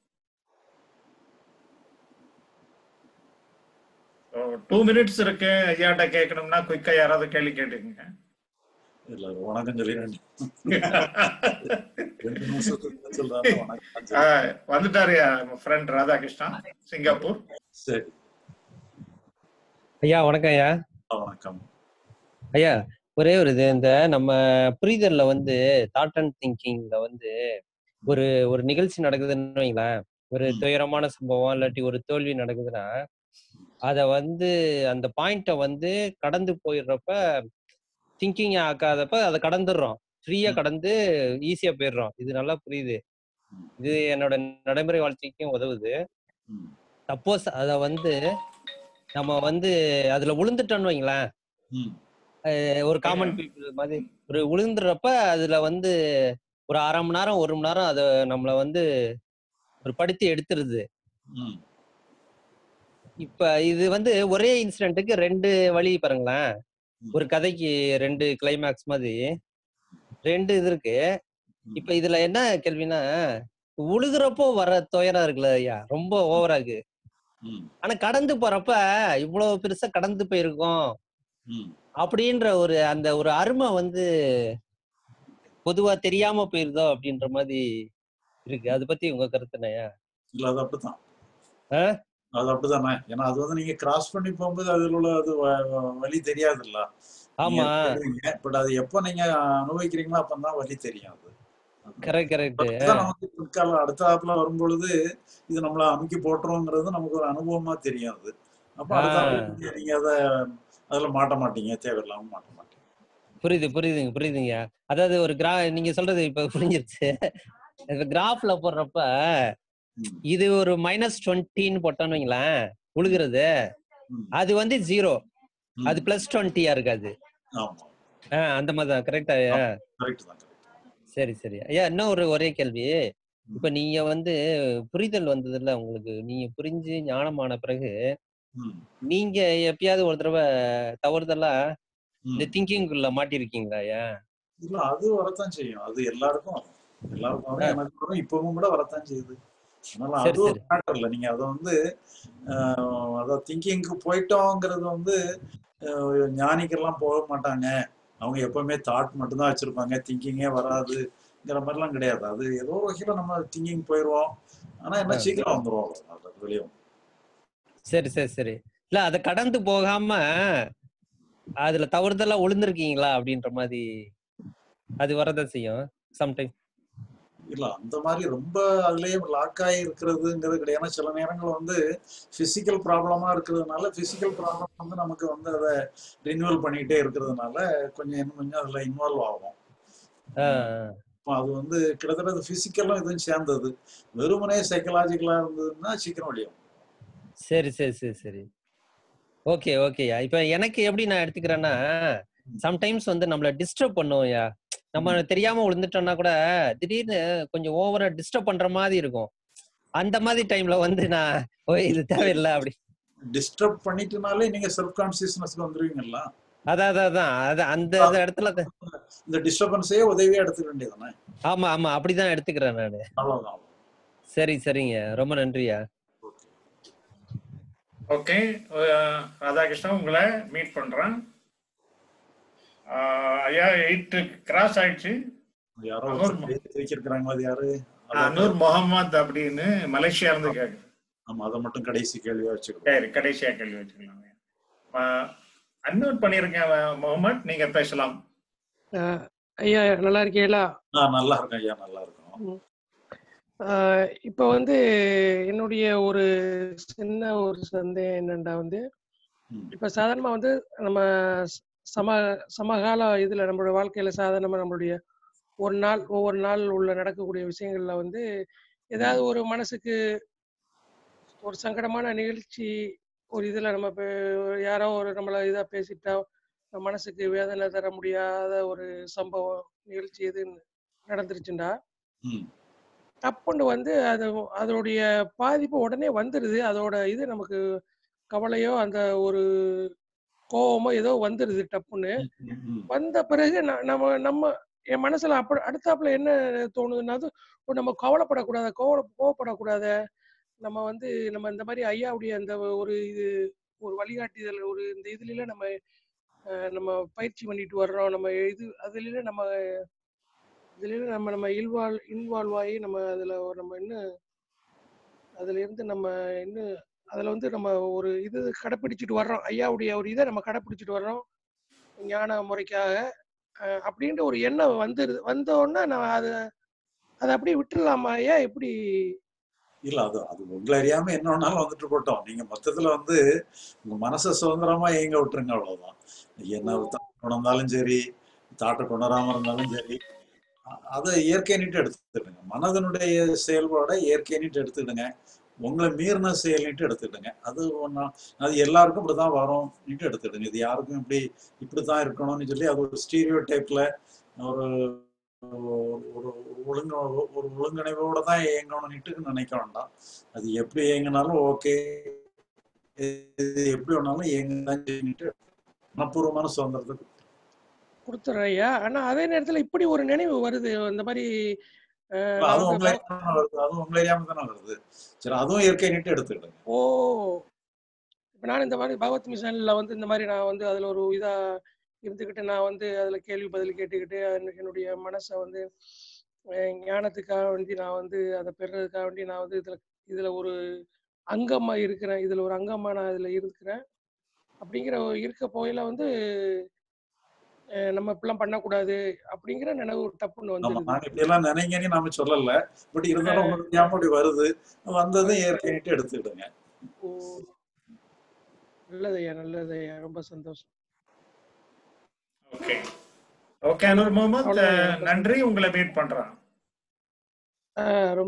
டூ மினிட்ஸ் இருக்கு ஐயாட்ட கேட்கணும்னா குயிக்கா யாராவது கேள்வி கேட்டுக்கங்க இல்ல வணக்கம் சொல்லி ரெண்டு ரெண்டு நிமிஷத்துக்கு சொல்றாங்க வணக்கம் சொல்லி. ஆஹ் வந்துட்டாரு ஃப்ரெண்ட் ராதாகிருஷ்ணா சிங்கப்பூர் சரி ஐயா வணக்கம் ஐயா ஆ, வணக்கம் ஐயா ஒரே ஒரு இது இந்த நம்ம புரிதல்ல வந்து தாட் அண்ட் திங்கிங்ல வந்து ஒரு ஒரு நிகழ்ச்சி நடக்குதுன்னு வைங்களேன் ஒரு துயரமான சம்பவம் இல்லாட்டி ஒரு தோல்வி நடக்குதுன்னா அத வந்து அந்த பாயிண்ட்டை வந்து கடந்து போயிடுறப்ப திங்கிங் ஆக்காதப்ப அதை கடந்துடுறோம் ஃப்ரீயா கடந்து ஈஸியா போயிடுறோம் இது நல்லா புரியுது இது என்னோட நடைமுறை வாழ்க்கைக்கும் உதவுது சப்போஸ் அத வந்து நம்ம வந்து அதுல விழுந்துட்டோம்னு வைங்களேன் அஹ் ஒரு காமன் பீப்புள் மாதிரி ஒரு விழுந்துறப்ப அதுல வந்து ஒரு அரை மணி நேரம் ஒரு மணி நேரம் அதை நம்மள வந்து ஒரு படுத்தி எடுத்துருது இப்ப இது வந்து ஒரே இன்சிடென்ட்டுக்கு ரெண்டு வழி பாருங்களேன் ஒரு கதைக்கு ரெண்டு கிளைமேக்ஸ் மாதிரி ரெண்டு இது இருக்கு இப்ப இதுல என்ன கேள்வினா உழுகுறப்போ வர துயரம் இருக்குல்ல ஐயா ரொம்ப ஓவரா இருக்கு ஆனா கடந்து போறப்ப இவ்வளவு பெருசா கடந்து போயிருக்கோம் அப்படின்ற ஒரு அந்த ஒரு அருமை வந்து பொதுவா தெரியாம போயிருதோ அப்படின்ற மாதிரி இருக்கு அதை பத்தி உங்க கருத்து என்னய்யா இல்ல அது அப்படித்தான் அது அப்படிதானே ஏன்னா அது வந்து நீங்க கிராஸ் பண்ணி போகும்போது அதில் உள்ள அது வ- வ- வலி தெரியாதுல்ல ஆமா பட் அது எப்போ நீங்க அனுபவிக்கிறீங்களோ அப்பதான் வலி தெரியும் அது கரெக்ட் கரெக்ட் அதுதான் நமக்கு பிற்காலம் அடுத்த ஆப்புல வரும்பொழுது இது நம்மள அமுக்கி போட்டுருவோங்கிறது நமக்கு ஒரு அனுபவமா தெரியும் அது அப்ப அடுத்த ஆப்புல நீங்க நீங்க அதை அதுல மாட்ட மாட்டீங்க தேவையில்லாம மாட்ட மாட்டீங்க புரியுது புரியுதுங்க புரியுதுங்க அதாவது ஒரு கிரா நீங்க சொல்றது இப்ப புரிஞ்சிருச்சு இப்ப கிராஃப்ல போடுறப்ப இது ஒரு மைனஸ் டுவெண்ட்டின்னு போட்டோன்னு வைங்களேன் உழுகுறது அது வந்து ஜீரோ அது பிளஸ் டுவெண்ட்டியா இருக்காது ஆமா ஆஹ் அந்த மாதிரி தான் கரெக்டா கரெக்ட் தான் சரி சரி ஐயா இன்னும் ஒரு ஒரே கேள்வி இப்ப நீங்க வந்து புரிதல் வந்ததுல உங்களுக்கு நீங்க புரிஞ்சு ஞானமான பிறகு நீங்க எப்பயாவது ஒரு தடவை தவறுதலா இந்த திங்கிங்குள்ள மாட்டிருக்கீங்களா ஐயா இல்ல அது வரத்தான் செய்யும் அது எல்லாருக்கும் வரும் எல்லாருக்கும் வரும் எனக்கு வரும் இப்பவும் கூட வரத்தான் செய்யுது அதனால சரி, அது ஒரு சரி. மேட்டர் இல்லை நீங்க அதை வந்து ஆஹ், அதாவது திங்கிங்க்கு போயிட்டோங்கிறது வந்து ஆஹ், ஞானிக்கெல்லாம் போக மாட்டாங்க அவங்க எப்பவுமே தாட் மட்டும்தான் வச்சிருப்பாங்க திங்கிங்கே வராது அப்படிங்கிற மாதிரிலாம் கிடையாது அது ஏதோ ஒரு வகையில நம்ம திங்கிங் போயிடுவோம் ஆனா என்ன ஆ. சீக்கிரம் வந்துருவோம் அது வெளியே சரி சரி சரி இல்ல அதை கடந்து போகாம அதுல தவறுதலா விழுந்திருக்கீங்களா அப்படின்ற மாதிரி அது வரதான் செய்யும் சம்டைம் இல்ல அந்த மாதிரி ரொம்ப அதுலயே லாக் ஆகி இருக்கிறதுங்கிறது கிடையாது ஏன்னா சில நேரங்கள் வந்து பிசிக்கல் ப்ராப்ளமா இருக்கிறதுனால பிசிக்கல் ப்ராப்ளம் வந்து நமக்கு வந்து அதை ரினியூவல் பண்ணிக்கிட்டே இருக்கிறதுனால கொஞ்சம் இன்னும் கொஞ்சம் அதுல இன்வால்வ் ஆகும் அப்ப அது வந்து கிட்டத்தட்ட அது பிசிக்கலும் இதுவும் சேர்ந்தது வெறுமனே சைக்கலாஜிக்கலா இருந்ததுன்னா சீக்கிரம் வெளியும் சரி சரி சரி சரி ஓகே ஓகேயா இப்ப எனக்கு எப்படி நான் எடுத்துக்கிறேன்னா சம்டைம்ஸ் வந்து நம்மள டிஸ்டர்ப் பண்ணுவோம்யா நம்ம தெரியாம விழுந்துட்டோம்னா கூட திடீர்னு கொஞ்சம் ஓவரா டிஸ்டர்ப் பண்ற மாதிரி இருக்கும் அந்த மாதிரி டைம்ல வந்து நான் ஓய் இது தேவையில்லை அப்படி டிஸ்டர்ப் பண்ணிட்டுனாலே நீங்க செல்ஃப் கான்சியஸ்னஸ்க்கு வந்துருவீங்கல்ல அதான் அதான் அதான் அது அந்த அந்த இடத்துல தான் இந்த டிஸ்டர்பன்ஸே உதவியா எடுத்துக்க வேண்டியதானே ஆமா ஆமா அப்படிதான் எடுத்துக்கிறேன் நானு அவ்வளவுதான் சரி சரிங்க ரொம்ப நன்றியா ஓகே ராதாகிருஷ்ணன் உங்களை மீட் பண்றேன் ஆஹ் ஐயா எயிட் கிராஸ் ஆயிடுச்சு யாரோ அனூர் ஒருத்தர் கை தூக்கி இருக்கிறாங்க அது யாரு அனூர் முகமது அப்படின்னு மலேசியா இருந்து கேக்குது ஆமா அதை மட்டும் கடைசி கேள்வியா வச்சுக்கோ சரி கடைசியா கேள்வி வச்சுக்கலாம் அன்மியூட் பண்ணிருக்கேன் முகமது நீங்க பேசலாம் அஹ் ஐயா நல்லா இருக்கீங்களா நான் நல்லா இருக்கேன் ஐயா நல்லா இருக்கும் ம். அஹ் இப்போ வந்து என்னுடைய ஒரு சின்ன ஒரு சந்தேகம் என்னண்டா வந்து இப்போ சாதாரணமா வந்து நம்ம ச- சம சமகால இதுல நம்மளோட வாழ்க்கையில சாதாரணமா நம்மளுடைய ஒரு நாள் ஒவ்வொரு நாள் உள்ள நடக்கக்கூடிய விஷயங்கள்ல வந்து ஏதாவது ஒரு மனசுக்கு ஒரு சங்கடமான நிகழ்ச்சி ஒரு இதுல நம்ம இப்ப யாரோ ஒரு நம்மள இதா பேசிட்டா நம்ம மனசுக்கு வேதனை தர முடியாத ஒரு சம்பவம் நிகழ்ச்சி எது நடந்துருச்சுண்டா ம். டப்புன்னு வந்து அது அதோடைய பாதிப்பு உடனே வந்துடுது அதோட இது நமக்கு கவலையோ அந்த ஒரு கோவமோ ஏதோ வந்துடுது டப்புன்னு வந்த பிறகு ந- நம்ம நம்ம என் மனசுல அப்ப அடுத்தாப்புல என்ன தோணுதுன்னா அது, ஓ, நம்ம கவலைப்படக்கூடாத கோவ கோவப்படக்கூடாத நம்ம வந்து நம்ம இந்த மாதிரி ஐயாவுடைய அந்த ஒரு இது ஒரு வழிகாட்டுதல் ஒரு இந்த இதுல நம்ம அஹ், நம்ம பயிற்சி பண்ணிட்டு வர்றோம் நம்ம இது அதுல நம்ம இதுல நம்ம நம்ம இல்வால் இன்வால்வ் ஆகி நம்ம அதுல ஒரு நம்ம இன்னும் அதுல இருந்து நம்ம இன்னும் அதுல வந்து நம்ம ஒரு இது கடைப்பிடிச்சிட்டு வர்றோம் ஐயாவுடைய ஒரு இதை நம்ம கடைப்பிடிச்சிட்டு வர்றோம் ஞான முறைக்காக அஹ், அப்படின்ற ஒரு எண்ணம் வந்துருது வந்த உடனே நான் அதை அதை அப்படியே விட்டுறலாமா ஐயா எப்படி இல்ல அது அது உங்களை அறியாம என்ன வேணாலும் வந்துட்டு போட்டோம் நீங்க மொத்தத்துல வந்து உங்க மனசை சுதந்திரமா இயங்க விட்டுருங்க அவ்வளவுதான் என்ன கொண்டாலும் சரி தாட்டை கொண்டாடாம இருந்தாலும் சரி அ- அதை இயற்கை நீட்டு எடுத்துக்கிடுங்க மனதனுடைய செயல்பாடை இயற்கை நீட்டு எடுத்துக்கிடுங்க உங்களை மீறின செயல் நீட்டு எடுத்துக்கிடுங்க அது ஒன்றா அது எல்லாருக்கும் இப்படிதான் வரும் நீட்டு எடுத்துக்கிடுங்க இது யாருக்கும் இப்படி இப்படித்தான் இருக்கணும்னு சொல்லி அது ஒரு ஸ்டீரியோ டைப்ல ஒரு ஒரு ஒழுங்கு ஒரு ஒழுங்கிணைவோட தான் இயங்கணும்னுட்டு நினைக்க வேண்டாம் அது எப்படி இயங்கினாலும் ஓகே எப்படி வேணாலும் இயங்கதான் செய்யிட்டு மனப்பூர்வமான சுதந்திரத்தை கொடுத்துட்றேன் ஐயா ஆனா அதே நேரத்துல இப்படி ஒரு நினைவு வருது இந்த மாதிரி அஹ், இல்ல, அதுவும் நமக்கு உங்களை அறியாம தானே வருது அதுவும் உங்களை அறியாம தானே வருது சரி அதுவும் இயற்கை நீட்டு எடுத்துக்கிடுங்க ஓ இப்போ நான் இந்த மாதிரி பகவத் மிஷன்ல வந்து இந்த மாதிரி நான் வந்து அதுல ஒரு இதா இருந்துக்கிட்டு நான் வந்து அதுல கேள்வி பதில் கேட்டுக்கிட்டு என்ன- என்னுடைய மனசை வந்து அஹ், ஞானத்துக்காக வேண்டி நான் வந்து அதை பெறுறதுக்காக வேண்டி நான் வந்து இதுல இதுல ஒரு அங்கமா இருக்கிறேன் இதுல ஒரு அங்கமா நான் இதுல இருக்கிறேன் அப்படிங்கிற ஒரு இருக்க போயில வந்து அஹ், நம்ம இப்படிலாம் பண்ணக்கூடாது அப்படிங்கிற நினைவு ஒரு டப்புன்னு ஆமா வந்துடுது நாங்க இப்படி எல்லாம் நினைங்கன்னு நாம சொல்லல பட் இருந்தாலும் உங்களுக்கு அறியாம அப்படி வருது வந்ததும் இயற்கை நீட்டு எடுத்துக்கிடுங்க ஓ நல்லது ஐயா நல்லது ஐயா ரொம்ப சந்தோஷம் ஓகே ஓகே அனூர் முகமது அவ்வளவுதான் ஐயா, அஹ், ரொம்ப நன்றி உங்களை மீட் பண்றேன் அஹ், ரொம்ப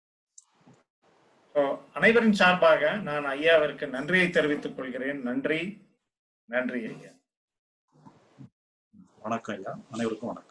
So, அனைவரின் சார்பாக நான் ஐயாவிற்கு நன்றியை தெரிவித்துக் கொள்கிறேன் நன்றி நன்றி ஐயா வணக்கம் ஐயா அனைவருக்கும் வணக்கம்